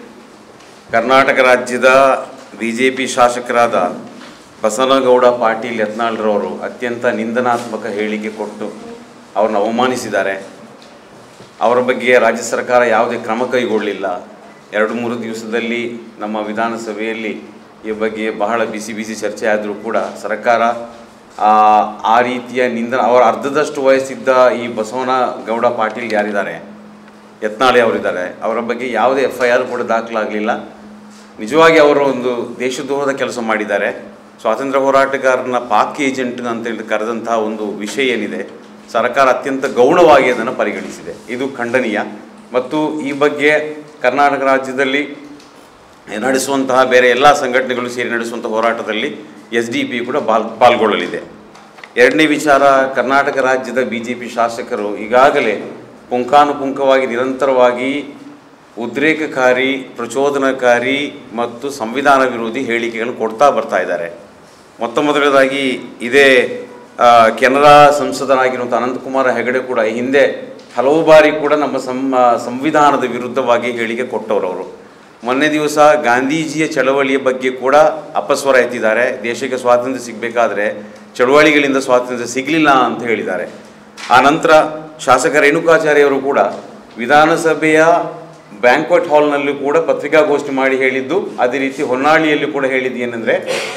ಕರ್ನಾಟಕ ರಾಜ್ಯದ ಬಿ ಜೆ ಪಿ ಶಾಸಕರಾದ ಬಸನಗೌಡ ಪಾಟೀಲ್ ಯತ್ನಾಳ್ರವರು ಅತ್ಯಂತ ನಿಂದನಾತ್ಮಕ ಹೇಳಿಕೆ ಕೊಟ್ಟು ಅವ್ರನ್ನ ಅವಮಾನಿಸಿದ್ದಾರೆ ಅವರ ಬಗ್ಗೆ ರಾಜ್ಯ ಸರ್ಕಾರ ಯಾವುದೇ ಕ್ರಮ ಕೈಗೊಳ್ಳಲಿಲ್ಲ ಎರಡು ಮೂರು ದಿವಸದಲ್ಲಿ ನಮ್ಮ ವಿಧಾನಸಭೆಯಲ್ಲಿ ಈ ಬಗ್ಗೆ ಬಹಳ ಬಿಸಿ ಬಿಸಿ ಚರ್ಚೆ ಆದರೂ ಕೂಡ ಸರ್ಕಾರ ಆ, ಆ ರೀತಿಯ ನಿಂದನ ಅವರ ಅರ್ಧದಷ್ಟು ವಯಸ್ಸಿದ್ದ ಈ ಬಸವನಗೌಡ ಪಾಟೀಲ್ ಯಾರಿದ್ದಾರೆ ಯತ್ನಾಳೆ ಅವರಿದ್ದಾರೆ ಅವರ ಬಗ್ಗೆ ಯಾವುದೇ ಎಫ್ ಐ ಆರ್ ಕೂಡ ದಾಖಲಾಗಲಿಲ್ಲ ನಿಜವಾಗಿ ಅವರು ಒಂದು ದೇಶದ್ರೋಹದ ಕೆಲಸ ಮಾಡಿದ್ದಾರೆ ಸ್ವಾತಂತ್ರ್ಯ ಹೋರಾಟಗಾರನ ಪಾಕ್ ಏಜೆಂಟ್ ಅಂತೇಳಿ ಕರೆದಂತಹ ಒಂದು ವಿಷಯ ಏನಿದೆ ಸರ್ಕಾರ ಅತ್ಯಂತ ಗೌಣವಾಗಿ ಅದನ್ನು ಪರಿಗಣಿಸಿದೆ ಇದು ಖಂಡನೀಯ ಮತ್ತು ಈ ಬಗ್ಗೆ ಕರ್ನಾಟಕ ರಾಜ್ಯದಲ್ಲಿ ನಡೆಸುವಂತಹ ಬೇರೆ ಎಲ್ಲ ಸಂಘಟನೆಗಳು ಸೇರಿ ನಡೆಸುವಂಥ ಹೋರಾಟದಲ್ಲಿ ಎಸ್ ಡಿ ಪಿ ಕೂಡ ಪಾಲ್ ಪಾಲ್ಗೊಳ್ಳಲಿದೆ ಎರಡನೇ ವಿಚಾರ ಕರ್ನಾಟಕ ರಾಜ್ಯದ ಬಿ ಜೆ ಪಿ ಶಾಸಕರು ಈಗಾಗಲೇ ಪುಂಖಾನುಪುಂಖವಾಗಿ ನಿರಂತರವಾಗಿ ಉದ್ರೇಕಕಾರಿ ಪ್ರಚೋದನಕಾರಿ ಮತ್ತು ಸಂವಿಧಾನ ವಿರೋಧಿ ಹೇಳಿಕೆಗಳನ್ನು ಕೊಡ್ತಾ ಬರ್ತಾ ಇದ್ದಾರೆ ಮೊತ್ತ ಮೊದಲನೇದಾಗಿ ಇದೇ ಆ, ಕೆನರಾ ಸಂಸದರಾಗಿರುವಂಥ ಅನಂತಕುಮಾರ ಹೆಗಡೆ ಕೂಡ ಈ ಹಿಂದೆ ಹಲವು ಬಾರಿ ಕೂಡ ನಮ್ಮ ಸಂ ಸಂವಿಧಾನದ ವಿರುದ್ಧವಾಗಿ ಹೇಳಿಕೆ ಕೊಟ್ಟವರು ಅವರು ಮೊನ್ನೆ ದಿವಸ ಗಾಂಧೀಜಿಯ ಚಳವಳಿಯ ಬಗ್ಗೆ ಕೂಡ ಅಪಸ್ವರ ಎತ್ತಿದ್ದಾರೆ ದೇಶಕ್ಕೆ ಸ್ವಾತಂತ್ರ್ಯ ಸಿಗಬೇಕಾದ್ರೆ ಚಳವಳಿಗಳಿಂದ ಸ್ವಾತಂತ್ರ್ಯ ಸಿಗಲಿಲ್ಲ ಅಂತ ಹೇಳಿದ್ದಾರೆ ಆ ನಂತರ ಶಾಸಕ ರೇಣುಕಾಚಾರ್ಯವರು ಕೂಡ ವಿಧಾನಸಭೆಯ ಬ್ಯಾಂಕ್ವೆಟ್ ಹಾಲ್ನಲ್ಲೂ ಕೂಡ ಪತ್ರಿಕಾಗೋಷ್ಠಿ ಮಾಡಿ ಹೇಳಿದ್ದು ಅದೇ ರೀತಿ ಹೊನ್ನಾಳಿಯಲ್ಲಿ ಕೂಡ ಹೇಳಿದ್ದು ಏನಂದರೆ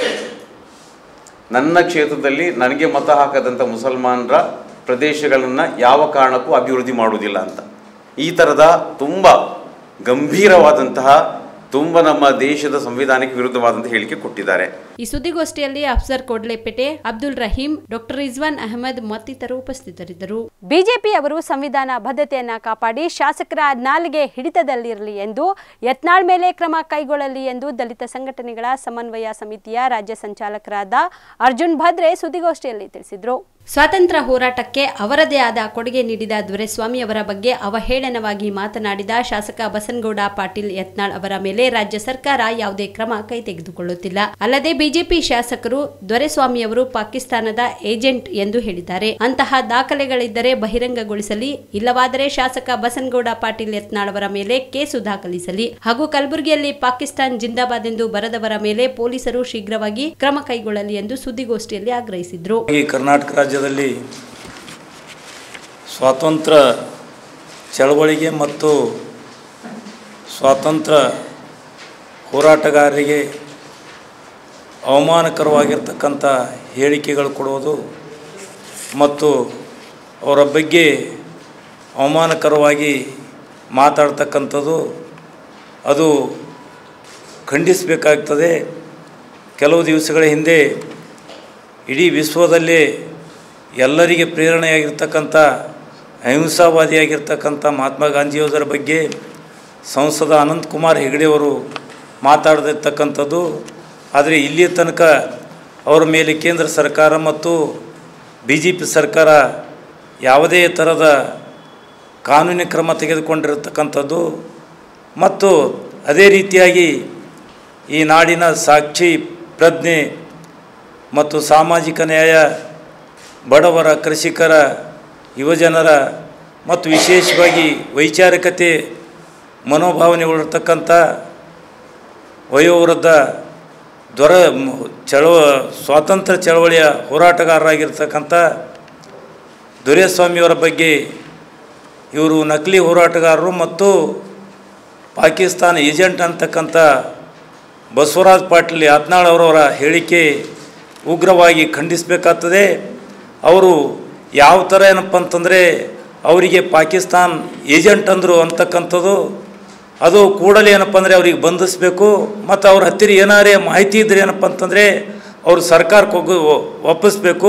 ನನ್ನ ಕ್ಷೇತ್ರದಲ್ಲಿ ನನಗೆ ಮತ ಹಾಕದಂಥ ಮುಸಲ್ಮಾನರ ಪ್ರದೇಶಗಳನ್ನು ಯಾವ ಕಾರಣಕ್ಕೂ ಅಭಿವೃದ್ಧಿ ಮಾಡುವುದಿಲ್ಲ ಅಂತ ಈ ಥರದ ತುಂಬ ಗಂಭೀರವಾದಂತಹ ತುಂಬ ನಮ್ಮ ದೇಶದ ಸಂವಿಧಾನಕ್ಕೆ ವಿರುದ್ಧವಾದಂಥ ಹೇಳಿಕೆ ಕೊಟ್ಟಿದ್ದಾರೆ ಈ ಸುದ್ದಿಗೋಷ್ಠಿಯಲ್ಲಿ ಅಫ್ಸರ್ ಕೋಡ್ಲೆಪೇಟೆ ಅಬ್ದುಲ್ ರಹೀಂ ಡಾಕ್ಟರ್ ರಿಜ್ವಾನ್ ಅಹಮದ್ ಮತ್ತಿತರರು ಉಪಸ್ಥಿತರಿದ್ದರು ಬಿಜೆಪಿ ಅವರು ಸಂವಿಧಾನ ಬದ್ಧತೆಯನ್ನ ಕಾಪಾಡಿ ಶಾಸಕರ ನಾಲಿಗೆ ಹಿಡಿತದಲ್ಲಿರಲಿ ಎಂದು ಯತ್ನಾಳ್ ಮೇಲೆ ಕ್ರಮ ಕೈಗೊಳ್ಳಲಿ ಎಂದು ದಲಿತ ಸಂಘಟನೆಗಳ ಸಮನ್ವಯ ಸಮಿತಿಯ ರಾಜ್ಯ ಸಂಚಾಲಕರಾದ ಅರ್ಜುನ್ ಭದ್ರೆ ಸುದ್ದಿಗೋಷ್ಠಿಯಲ್ಲಿ ತಿಳಿಸಿದರು ಸ್ವಾತಂತ್ರ್ಯ ಹೋರಾಟಕ್ಕೆ ಅವರದೇ ಆದ ಕೊಡುಗೆ ನೀಡಿದ ದೊರೆಸ್ವಾಮಿ ಅವರ ಬಗ್ಗೆ ಅವಹೇಳನವಾಗಿ ಮಾತನಾಡಿದ ಶಾಸಕ ಬಸನಗೌಡ ಪಾಟೀಲ್ ಯತ್ನಾಳ್ ಅವರ ಮೇಲೆ ರಾಜ್ಯ ಸರ್ಕಾರ ಯಾವುದೇ ಕ್ರಮ ಕೈ ತೆಗೆದುಕೊಳ್ಳುತ್ತಿಲ್ಲ ಅಲ್ಲದೆ ಬಿಜೆಪಿ ಶಾಸಕರು ದೊರೆಸ್ವಾಮಿ ಅವರು ಪಾಕಿಸ್ತಾನದ ಏಜೆಂಟ್ ಎಂದು ಹೇಳಿದ್ದಾರೆ ಅಂತಹ ದಾಖಲೆಗಳಿದ್ದರೆ ಬಹಿರಂಗಗೊಳಿಸಲಿ ಇಲ್ಲವಾದರೆ ಶಾಸಕ ಬಸನಗೌಡ ಪಾಟೀಲ್ ಯತ್ನಾಳ್ ಅವರ ಮೇಲೆ ಕೇಸು ದಾಖಲಿಸಲಿ ಹಾಗೂ ಕಲಬುರಗಿಯಲ್ಲಿ ಪಾಕಿಸ್ತಾನ್ ಜಿಂದಾಬಾದ್ ಎಂದು ಬರೆದವರ ಮೇಲೆ ಪೊಲೀಸರು ಶೀಘ್ರವಾಗಿ ಕ್ರಮ ಕೈಗೊಳ್ಳಲಿ ಎಂದು ಸುದ್ದಿಗೋಷ್ಠಿಯಲ್ಲಿ ಆಗ್ರಹಿಸಿದ್ರು ಈ ಕರ್ನಾಟಕ ರಾಜ್ಯದಲ್ಲಿ ಸ್ವಾತಂತ್ರ್ಯ ಚಳವಳಿಗೆ ಮತ್ತು ಸ್ವಾತಂತ್ರ್ಯ ಹೋರಾಟಗಾರರಿಗೆ ಅವಮಾನಕರವಾಗಿರ್ತಕ್ಕಂಥ ಹೇಳಿಕೆಗಳು ಕೊಡುವುದು ಮತ್ತು ಅವರ ಬಗ್ಗೆ ಅವಮಾನಕರವಾಗಿ ಮಾತಾಡ್ತಕ್ಕಂಥದ್ದು ಅದು ಖಂಡಿಸಬೇಕಾಗ್ತದೆ ಕೆಲವು ದಿವಸಗಳ ಹಿಂದೆ ಇಡೀ ವಿಶ್ವದಲ್ಲೇ ಎಲ್ಲರಿಗೆ ಪ್ರೇರಣೆಯಾಗಿರ್ತಕ್ಕಂಥ ಅಹಿಂಸಾವಾದಿಯಾಗಿರ್ತಕ್ಕಂಥ ಮಹಾತ್ಮ ಗಾಂಧಿಯವರ ಬಗ್ಗೆ ಸಂಸದ ಅನಂತಕುಮಾರ್ ಹೆಗಡೆಯವರು ಮಾತಾಡದಿರ್ತಕ್ಕಂಥದ್ದು ಆದರೆ ಇಲ್ಲಿಯ ತನಕ ಅವರ ಮೇಲೆ ಕೇಂದ್ರ ಸರ್ಕಾರ ಮತ್ತು ಬಿ ಜೆ ಪಿ ಸರ್ಕಾರ ಯಾವುದೇ ಥರದ ಕಾನೂನಿ ಕ್ರಮ ತೆಗೆದುಕೊಂಡಿರತಕ್ಕಂಥದ್ದು ಮತ್ತು ಅದೇ ರೀತಿಯಾಗಿ ಈ ನಾಡಿನ ಸಾಕ್ಷಿ ಪ್ರಜ್ಞೆ ಮತ್ತು ಸಾಮಾಜಿಕ ನ್ಯಾಯ ಬಡವರ ಕೃಷಿಕರ ಯುವಜನರ ಮತ್ತು ವಿಶೇಷವಾಗಿ ವೈಚಾರಿಕತೆ ಮನೋಭಾವನೆಗಳಿರ್ತಕ್ಕಂಥ ವಯೋವೃದ್ಧ ದೊರ ಚಳವ ಸ್ವಾತಂತ್ರ್ಯ ಚಳವಳಿಯ ಹೋರಾಟಗಾರರಾಗಿರ್ತಕ್ಕಂಥ ದೊರೆಸ್ವಾಮಿಯವರ ಬಗ್ಗೆ ಇವರು ನಕಲಿ ಹೋರಾಟಗಾರರು ಮತ್ತು ಪಾಕಿಸ್ತಾನ ಏಜೆಂಟ್ ಅಂತಕ್ಕಂಥ ಬಸವರಾಜ್ ಪಾಟೀಲ್ ಯತ್ನಾಳ್ ಅವರವರ ಹೇಳಿಕೆ ಉಗ್ರವಾಗಿ ಖಂಡಿಸಬೇಕಾಗ್ತದೆ ಅವರು ಯಾವ ಥರ ಏನಪ್ಪ ಅಂತಂದರೆ ಅವರಿಗೆ ಪಾಕಿಸ್ತಾನ್ ಏಜೆಂಟ್ ಅಂದರು ಅಂತಕ್ಕಂಥದ್ದು ಅದು ಕೂಡಲೇ ಏನಪ್ಪ ಅಂದರೆ ಅವ್ರಿಗೆ ಬಂಧಿಸಬೇಕು ಮತ್ತು ಅವ್ರ ಹತ್ತಿರ ಏನಾರೇ ಮಾಹಿತಿ ಇದ್ರೆ ಏನಪ್ಪ ಅಂತಂದರೆ ಅವರು ಸರ್ಕಾರಕ್ಕೆ ಹೋಗಿ ಒಪ್ಪಿಸ್ಬೇಕು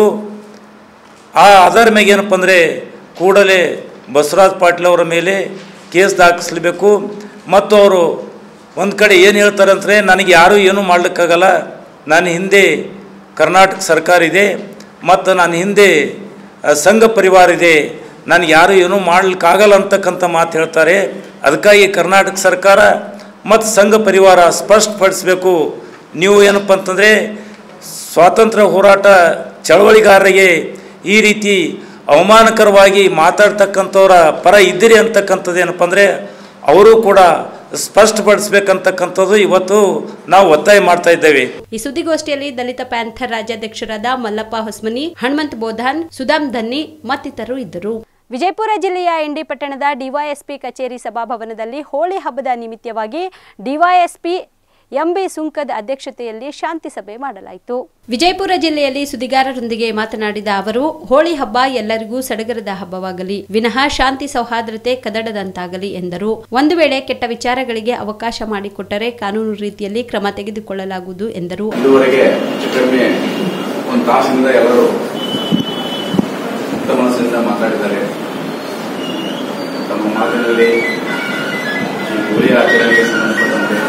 ಆ ಆಧಾರ ಮೇಲೆ ಏನಪ್ಪ ಅಂದರೆ ಕೂಡಲೇ ಬಸವರಾಜ್ ಪಾಟೀಲ್ ಅವರ ಮೇಲೆ ಕೇಸ್ ದಾಖಲಿಸಬೇಕು ಮತ್ತು ಅವರು ಒಂದು ಕಡೆ ಏನು ಹೇಳ್ತಾರೆ ಅಂದರೆ ನನಗೆ ಯಾರೂ ಏನೂ ಮಾಡಲಿಕ್ಕಾಗಲ್ಲ ನನ್ನ ಹಿಂದೆ ಕರ್ನಾಟಕ ಸರ್ಕಾರ ಇದೆ ಮತ್ತು ನನ್ನ ಹಿಂದೆ ಆ, ಸಂಘ ಪರಿವಾರ ಇದೆ ನನಗೆ ಯಾರೂ ಏನೂ ಮಾಡಲಿಕ್ಕಾಗಲ್ಲ ಅಂತಕ್ಕಂಥ ಮಾತು ಹೇಳ್ತಾರೆ ಅದಕ್ಕಾಗಿ ಕರ್ನಾಟಕ ಸರ್ಕಾರ ಮತ್ತು ಸಂಘ ಪರಿವಾರ ಸ್ಪಷ್ಟಪಡಿಸಬೇಕು ನೀವು ಏನಪ್ಪ ಅಂತಂದರೆ ಸ್ವಾತಂತ್ರ್ಯ ಹೋರಾಟ ಚಳವಳಿಗಾರರಿಗೆ ಈ ರೀತಿ ಅವಮಾನಕರವಾಗಿ ಮಾತಾಡ್ತಕ್ಕಂಥವ್ರ ಪರ ಇದ್ದೀರಿ ಅಂತಕ್ಕಂಥದ್ದು ಏನಪ್ಪ ಅಂದರೆ ಅವರು ಕೂಡ ಸ್ಪಷ್ಟಪಡಿಸ್ಬೇಕಂತಕ್ಕಂಥದ್ದು ಇವತ್ತು ನಾವು ಒತ್ತಾಯ ಮಾಡ್ತಾ ಇದ್ದೇವೆ ಈ ಸುದ್ದಿಗೋಷ್ಠಿಯಲ್ಲಿ ದಲಿತ ಪ್ಯಾಂಥರ್ ರಾಜ್ಯಾಧ್ಯಕ್ಷರಾದ ಮಲ್ಲಪ್ಪ ಹೊಸ್ಮನಿ ಹನುಮಂತ್ ಬೋಧಾನ್ ಸುಧಾಮ್ ಧನ್ನಿ ಮತ್ತಿತರರು ಇದ್ದರು ವಿಜಯಪುರ ಜಿಲ್ಲೆಯ ಇಂಡಿ ಪಟ್ಟಣದ ಡಿವೈಎಸ್ಪಿ ಕಚೇರಿ ಸಭಾಭವನದಲ್ಲಿ ಹೋಳಿ ಹಬ್ಬದ ನಿಮಿತ್ತವಾಗಿ ಡಿವೈಎಸ್ಪಿ ಎಂಬಿ ಸುಂಕದ ಅಧ್ಯಕ್ಷತೆಯಲ್ಲಿ ಶಾಂತಿ ಸಭೆ ಮಾಡಲಾಯಿತು ವಿಜಯಪುರ ಜಿಲ್ಲೆಯಲ್ಲಿ ಸುದ್ದಿಗಾರರೊಂದಿಗೆ ಮಾತನಾಡಿದ ಅವರು ಹೋಳಿ ಹಬ್ಬ ಎಲ್ಲರಿಗೂ ಸಡಗರದ ಹಬ್ಬವಾಗಲಿ ವಿನಃ ಶಾಂತಿ ಸೌಹಾರ್ದತೆ ಕದಡದಂತಾಗಲಿ ಎಂದರು ಒಂದು ವೇಳೆ ಕೆಟ್ಟ ವಿಚಾರಗಳಿಗೆ ಅವಕಾಶ ಮಾಡಿಕೊಟ್ಟರೆ ಕಾನೂನು ರೀತಿಯಲ್ಲಿ ಕ್ರಮ ತೆಗೆದುಕೊಳ್ಳಲಾಗುವುದು ಎಂದರು ಇದುವರೆಗೆ ಹೆಚ್ಚು ಕಡಿಮೆ ಒಂದು ತಾಸಿನಿಂದ ಎಲ್ಲರೂ ಮುಕ್ತ ಮನಸ್ಸಿನಿಂದ ಮಾತಾಡಿದ್ದಾರೆ ತಮ್ಮ ಮಾತಿನಲ್ಲಿ ಈ ಹೋಳಿ ಆಚರಣೆಗೆ ಸಂಬಂಧಪಟ್ಟಂತೆ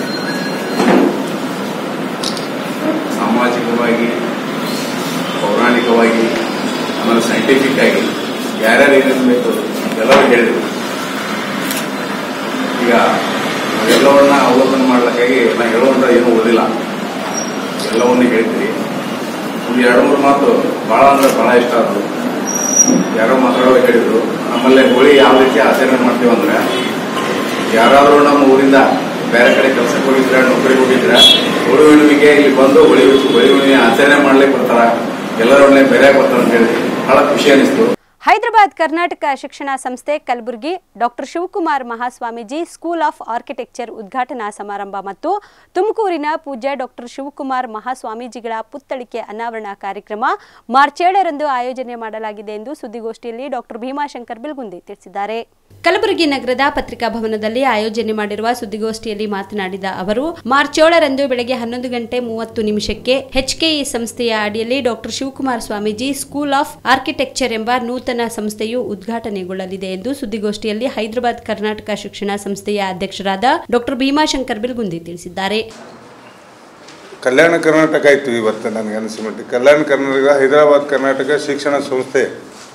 ಸಾಮಾಜಿಕವಾಗಿ ಪೌರಾಣಿಕವಾಗಿ ಆಮೇಲೆ ಸೈಂಟಿಫಿಕ್ ಆಗಿ ಯಾರ್ಯಾರು ಏನೇನು ಬೇಕು ಎಲ್ಲರೂ ಹೇಳಿದರು ಈಗ ಎಲ್ಲವನ್ನ ಅವಲೋಕನ ಮಾಡ್ಲಿಕ್ಕಾಗಿ ನಾ ಹೇಳುವಂತ ಏನೂ ಓದಿಲ್ಲ ಎಲ್ಲವನ್ನೂ ಹೇಳ್ತೀವಿ ಒಂದು ಎರಡು ಮೂರು ಮಾತು ಭಾಳ ಅಂದ್ರೆ ಭಾಳ ಇಷ್ಟ ಆದ್ರು ಯಾರೋ ಮಾತಾಡೋ ಹೇಳಿದ್ರು ನಮ್ಮಲ್ಲಿ ಹೋಳಿ ಯಾವ ರೀತಿ ಆಚರಣೆ ಮಾಡ್ತೀವಿ ಅಂದ್ರೆ ಯಾರಾದರೂ ನಮ್ಮ ಊರಿಂದ ಬೇರೆ ಕಡೆ ಕೆಲಸಕ್ಕೆ ಹೋಗಿದ್ರೆ ನೌಕರಿಗೆ ಹೋಗಿದ್ರೆ ಹೋಳಿ ಹುಣ್ಣಿಮೆಗೆ ಇಲ್ಲಿ ಬಂದು ಹೋಳಿ ಹೋಳಿ ಹುಣ್ಣಿಮೆ ಆಚರಣೆ ಮಾಡ್ಲಿಕ್ಕೆ ಬರ್ತಾರ ಎಲ್ಲರೊಡನೆ ಬೇರೆ ಬರ್ತಾರ ಅಂತ ಹೇಳಿ ಬಹಳ ಖುಷಿ ಅನಿಸ್ತು ಹೈದರಾಬಾದ್ ಕರ್ನಾಟಕ ಶಿಕ್ಷಣ ಸಂಸ್ಥೆ Kalaburagi doctor Shivakumar Mahaswamiji school of architecture ಉದ್ಘಾಟನಾ ಸಮಾರಂಭ ಮತ್ತು ತುಮಕೂರಿನ ಪೂಜ್ಯ ಡಾಕ್ಟರ್ ಶಿವಕುಮಾರ್ ಮಹಾಸ್ವಾಮೀಜಿಗಳ ಪುತ್ಥಳಿಕೆ ಅನಾವರಣ ಕಾರ್ಯಕ್ರಮ ಮಾರ್ಚ್ ಏಳರಂದು ಆಯೋಜನೆ ಮಾಡಲಾಗಿದೆ ಎಂದು ಸುದ್ದಿಗೋಷ್ಠಿಯಲ್ಲಿ ಡಾಕ್ಟರ್ ಭೀಮಾಶಂಕರ್ ಬಿಲ್ಗುಂದಿ ತಿಳಿಸಿದ್ದಾರೆ ಕಲಬುರಗಿ ನಗರದ ಪತ್ರಿಕಾ ಭವನದಲ್ಲಿ ಆಯೋಜನೆ ಮಾಡಿರುವ ಸುದ್ದಿಗೋಷ್ಠಿಯಲ್ಲಿ ಮಾತನಾಡಿದ ಅವರು ಮಾರ್ಚ್ ಏಳರಂದು ಬೆಳಗ್ಗೆ ಹನ್ನೊಂದು ಗಂಟೆ ಮೂವತ್ತು ನಿಮಿಷಕ್ಕೆ ಎಚ್ಕೆಇ ಸಂಸ್ಥೆಯ ಅಡಿಯಲ್ಲಿ doctor Shivakumar Swamiji school of architecture ಎಂಬ ನೂತನ ಸಂಸ್ಥೆಯು ಉದ್ಘಾಟನೆಗೊಳ್ಳಲಿದೆ ಎಂದು ಸುದ್ದಿಗೋಷ್ಠಿಯಲ್ಲಿ ಹೈದರಾಬಾದ್ ಕರ್ನಾಟಕ ಶಿಕ್ಷಣ ಸಂಸ್ಥೆಯ ಅಧ್ಯಕ್ಷರಾದ ಡಾಕ್ಟರ್ ಭೀಮಾಶಂಕರ್ ಬಿಲ್ಗುಂದಿ ತಿಳಿಸಿದ್ದಾರೆ ಕಲ್ಯಾಣ ಕರ್ನಾಟಕ ಆಯಿತು ಇವತ್ತು ನನಗೆ ಅನಿಸಿದ ಮಟ್ಟಿಗೆ ಕಲ್ಯಾಣ ಕರ್ನಾಟಕ ಹೈದರಾಬಾದ್ ಕರ್ನಾಟಕ ಶಿಕ್ಷಣ ಸಂಸ್ಥೆ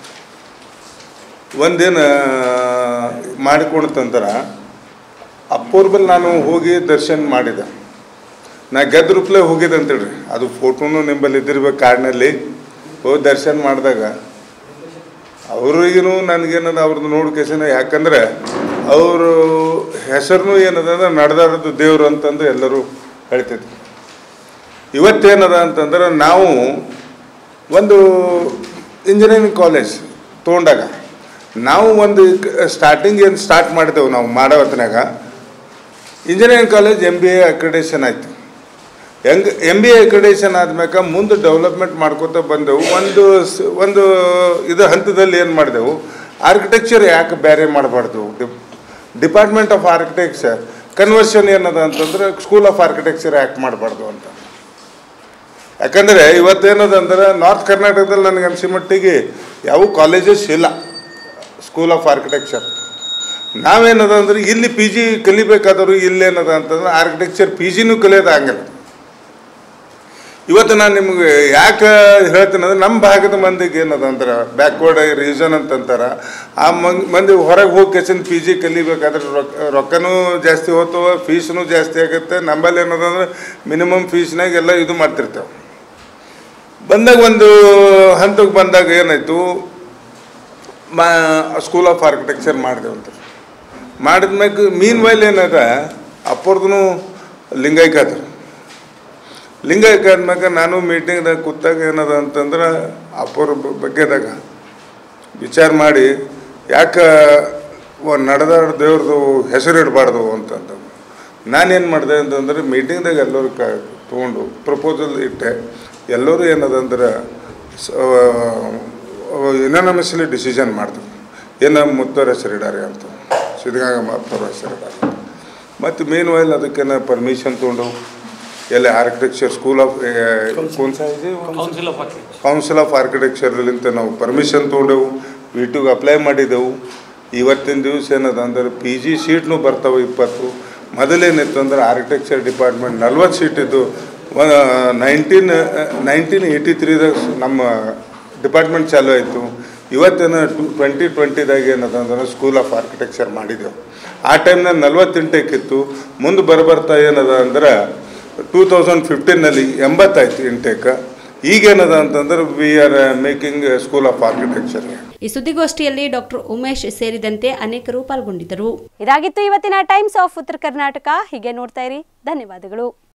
ಒಂದೇನು ಮಾಡಿಕೊಡ್ತಂತರ ಅಪೂರ್ವಲ್ ನಾನು ಹೋಗಿ ದರ್ಶನ ಮಾಡಿದೆ ನಾ ಗೆದ್ದ ರೂಪಲೆ ಹೋಗಿದ್ದೆ ಅಂತೇಳ್ರಿ ಅದು ಫೋಟೋನು ನಿಂಬಲ್ಲಿ ಇದ್ದಿರ್ಬೇಕು ಕಾರ್ಡ್ನಲ್ಲಿ ಹೋಗಿ ದರ್ಶನ ಮಾಡಿದಾಗ ಅವ್ರಿಗೂ ನನಗೇನದ ಅವ್ರದ್ದು ನೋಡ್ಕೇಸನ ಯಾಕಂದ್ರೆ ಅವರು ಹೆಸರು ಏನದ ಅಂದ್ರೆ ನಡೆದಾಡೋದು ದೇವರು ಅಂತಂದು ಎಲ್ಲರೂ ಹೇಳ್ತಿದ್ರು ಇವತ್ತೇನದ ಅಂತಂದ್ರೆ ನಾವು ಒಂದು ಇಂಜಿನಿಯರಿಂಗ್ ಕಾಲೇಜ್ ತೊಗೊಂಡಾಗ ನಾವು ಒಂದು ಸ್ಟಾರ್ಟಿಂಗ್ ಏನು ಸ್ಟಾರ್ಟ್ ಮಾಡಿದೆವು ನಾವು ಮಾಡೋ ಹೊತ್ನ್ಯಾಗ engineering college M B A accreditation ಆಯಿತು ಹೆಂಗ್ ಎಮ್ ಬಿ ಎ ಅಕ್ರಿಡೇಷನ್ ಆದ್ಮ್ಯಾಕ ಮುಂದೆ ಡೆವಲಪ್ಮೆಂಟ್ ಮಾಡ್ಕೋತ ಬಂದೆವು ಒಂದು ಸ್- ಒಂದು ಇದು ಹಂತದಲ್ಲಿ ಏನು ಮಾಡಿದೆವು ಆರ್ಕಿಟೆಕ್ಚರ್ ಯಾಕೆ ಬೇರೆ ಮಾಡಬಾರ್ದು ಡಿಪಾರ್ಟ್ಮೆಂಟ್ ಆಫ್ ಆರ್ಕಿಟೆಕ್ಚರ್ ಕನ್ವರ್ಷನ್ ಏನದ ಅಂತಂದ್ರೆ ಸ್ಕೂಲ್ ಆಫ್ ಆರ್ಕಿಟೆಕ್ಚರ್ ಯಾಕೆ ಮಾಡಬಾರ್ದು ಅಂತ ಯಾಕಂದರೆ ಇವತ್ತೇನದ ಅಂದ್ರೆ ನಾರ್ತ್ ಕರ್ನಾಟಕದಲ್ಲಿ ನನಗೆ ಅನ್ಸಿ ಮಟ್ಟಿಗೆ ಯಾವ ಕಾಲೇಜಸ್ ಇಲ್ಲ ಸ್ಕೂಲ್ ಆಫ್ ಆರ್ಕಿಟೆಕ್ಚರ್ ನಾವೇನದ ಅಂದ್ರೆ ಇಲ್ಲಿ ಪಿ ಜಿ ಕಲಿಬೇಕಾದವರು ಇಲ್ಲೇನದ ಅಂತಂದ್ರೆ ಆರ್ಕಿಟೆಕ್ಚರ್ ಪಿ ಜಿನೂ ಕಲಿಯೋದಾಗಲ್ಲ ಇವತ್ತು ನಾನು ನಿಮಗೆ ಯಾಕೆ ಹೇಳ್ತೀನಿ ಅಂದ್ರೆ ನಮ್ಮ ಭಾಗದ ಮಂದಿಗೆ ಏನದ ಅಂದ್ರೆ ಬ್ಯಾಕ್ವರ್ಡ್ ರೀಸನ್ ಅಂತಂತಾರ ಆ ಮಂಗ್ ಮಂದಿ ಹೊರಗೆ ಹೋಗಿ ಕೆಸಿನ ಪಿ ಜಿ ಕಲಿಬೇಕಾದ್ರೆ ರೊಕ್ಕ ರೊಕ್ಕನೂ ಜಾಸ್ತಿ ಹೋಗ್ತವ ಫೀಸ್ನೂ ಜಾಸ್ತಿ ಆಗುತ್ತೆ ನಮ್ಮಲ್ಲಿ ಏನದ ಅಂದ್ರೆ ಮಿನಿಮಮ್ ಫೀಸ್ನಾಗ ಎಲ್ಲ ಇದು ಮಾಡ್ತಿರ್ತೇವೆ ಬಂದಾಗ ಒಂದು ಹಂತಕ್ಕೆ ಬಂದಾಗ ಏನಾಯಿತು ಮಾ ಸ್ಕೂಲ್ ಆಫ್ ಆರ್ಕಿಟೆಕ್ಚರ್ ಮಾಡಿದೆವು ಅಂತ ಮಾಡಿದ್ಮ್ಯಾಗ ಮೀನ್ ವೈಲ್ ಏನದ ಅಪ್ಪರ್ದು ಲಿಂಗೈಕಾದ್ರು ಲಿಂಗೈಕ ಆದ್ಮ್ಯಾಗ ನಾನು ಮೀಟಿಂಗ್ದಾಗ ಕೂತಾಗ ಏನದ ಅಂತಂದ್ರೆ ಅಪ್ಪರ ಬಗ್ಗೆದಾಗ ವಿಚಾರ ಮಾಡಿ ಯಾಕೆ ನಡೆದಾಡ ದೇವ್ರದ್ದು ಹೆಸರು ಇಡಬಾರ್ದು ಅಂತಂದ ನಾನೇನು ಮಾಡಿದೆ ಅಂತಂದ್ರೆ ಮೀಟಿಂಗ್ದಾಗ ಎಲ್ಲರೂ ಕ ತೊಗೊಂಡು ಪ್ರಪೋಸಲ್ ಇಟ್ಟೆ ಎಲ್ಲರೂ ಏನದಂದ್ರೆ ಯುನಾನಮಸ್ಲಿ ಡಿಸಿಷನ್ ಮಾಡಿದ್ರು ಏನೋ ಮುತ್ತೋರ ಹೆಸರು ಇಡಾರೆ ಅಂತ ಸಿದ್ಧಗಂಗಾ ಮಾಪ್ತವ್ರ ಹೆಸರು ಇಡಾರೆ ಮತ್ತು ಮೇನ್ ವೈಲ್ ಅದಕ್ಕೇನ ಪರ್ಮಿಷನ್ ತೊಗೊಂಡು ಎಲ್ಲ architecture school of council of ಆರ್ಕಿಟೆಕ್ಚರ್ಲಿಂತ ನಾವು ಪರ್ಮಿಷನ್ ತೊಗೊಂಡೆವು ವಿ ಟುಗೆ ಅಪ್ಲೈ ಮಾಡಿದೆವು ಇವತ್ತಿನ ದಿವಸ ಏನದ ಅಂದ್ರೆ ಪಿ ಜಿ ಸೀಟ್ನು ಬರ್ತಾವೆ ಇಪ್ಪತ್ತು ಮೊದಲೇನಿತ್ತು ಅಂದ್ರೆ ಆರ್ಕಿಟೆಕ್ಚರ್ ಡಿಪಾರ್ಟ್ಮೆಂಟ್ ನಲ್ವತ್ತು ಸೀಟ್ ಇದ್ದು ನೈನ್ಟೀನ್ ನೈನ್ಟೀನ್ ಏಯ್ಟಿ ತ್ರೀದಾಗ ನಮ್ಮ ಡಿಪಾರ್ಟ್ಮೆಂಟ್ ಚಾಲೂ ಆಯಿತು ಇವತ್ತೇನು ಟು ಟ್ವೆಂಟಿ ಟ್ವೆಂಟಿದಾಗ ಏನದ ಅಂದ್ರೆ ಸ್ಕೂಲ್ ಆಫ್ ಆರ್ಕಿಟೆಕ್ಚರ್ ಮಾಡಿದೆವು ಆ ಟೈಮ್ನಾಗ ನಲ್ವತ್ತು ಮುಂದೆ ಬರಬರ್ತಾ ಏನದ ಅಂದ್ರೆ ಟೂ ತೌಸಂಡ್ ಫಿಫ್ಟೀನಲ್ಲಿ ಎಂಬತ್ತಾಯ್ತು ಇಂಟೇಕ್ ಈಗೇನದ ಅಂತಂದ್ರೆ we are making school of architecture ಈ ಸುದ್ದಿಗೋಷ್ಠಿಯಲ್ಲಿ ಡಾಕ್ಟರ್ ಉಮೇಶ್ ಸೇರಿದಂತೆ ಅನೇಕರು ಪಾಲ್ಗೊಂಡಿದ್ದರು ಇದಾಗಿತ್ತು ಇವತ್ತಿನ ಟೈಮ್ಸ್ ಆಫ್ ಉತ್ತರ ಕರ್ನಾಟಕ ಹೀಗೆ ನೋಡ್ತಾ ಇರಿ ಧನ್ಯವಾದಗಳು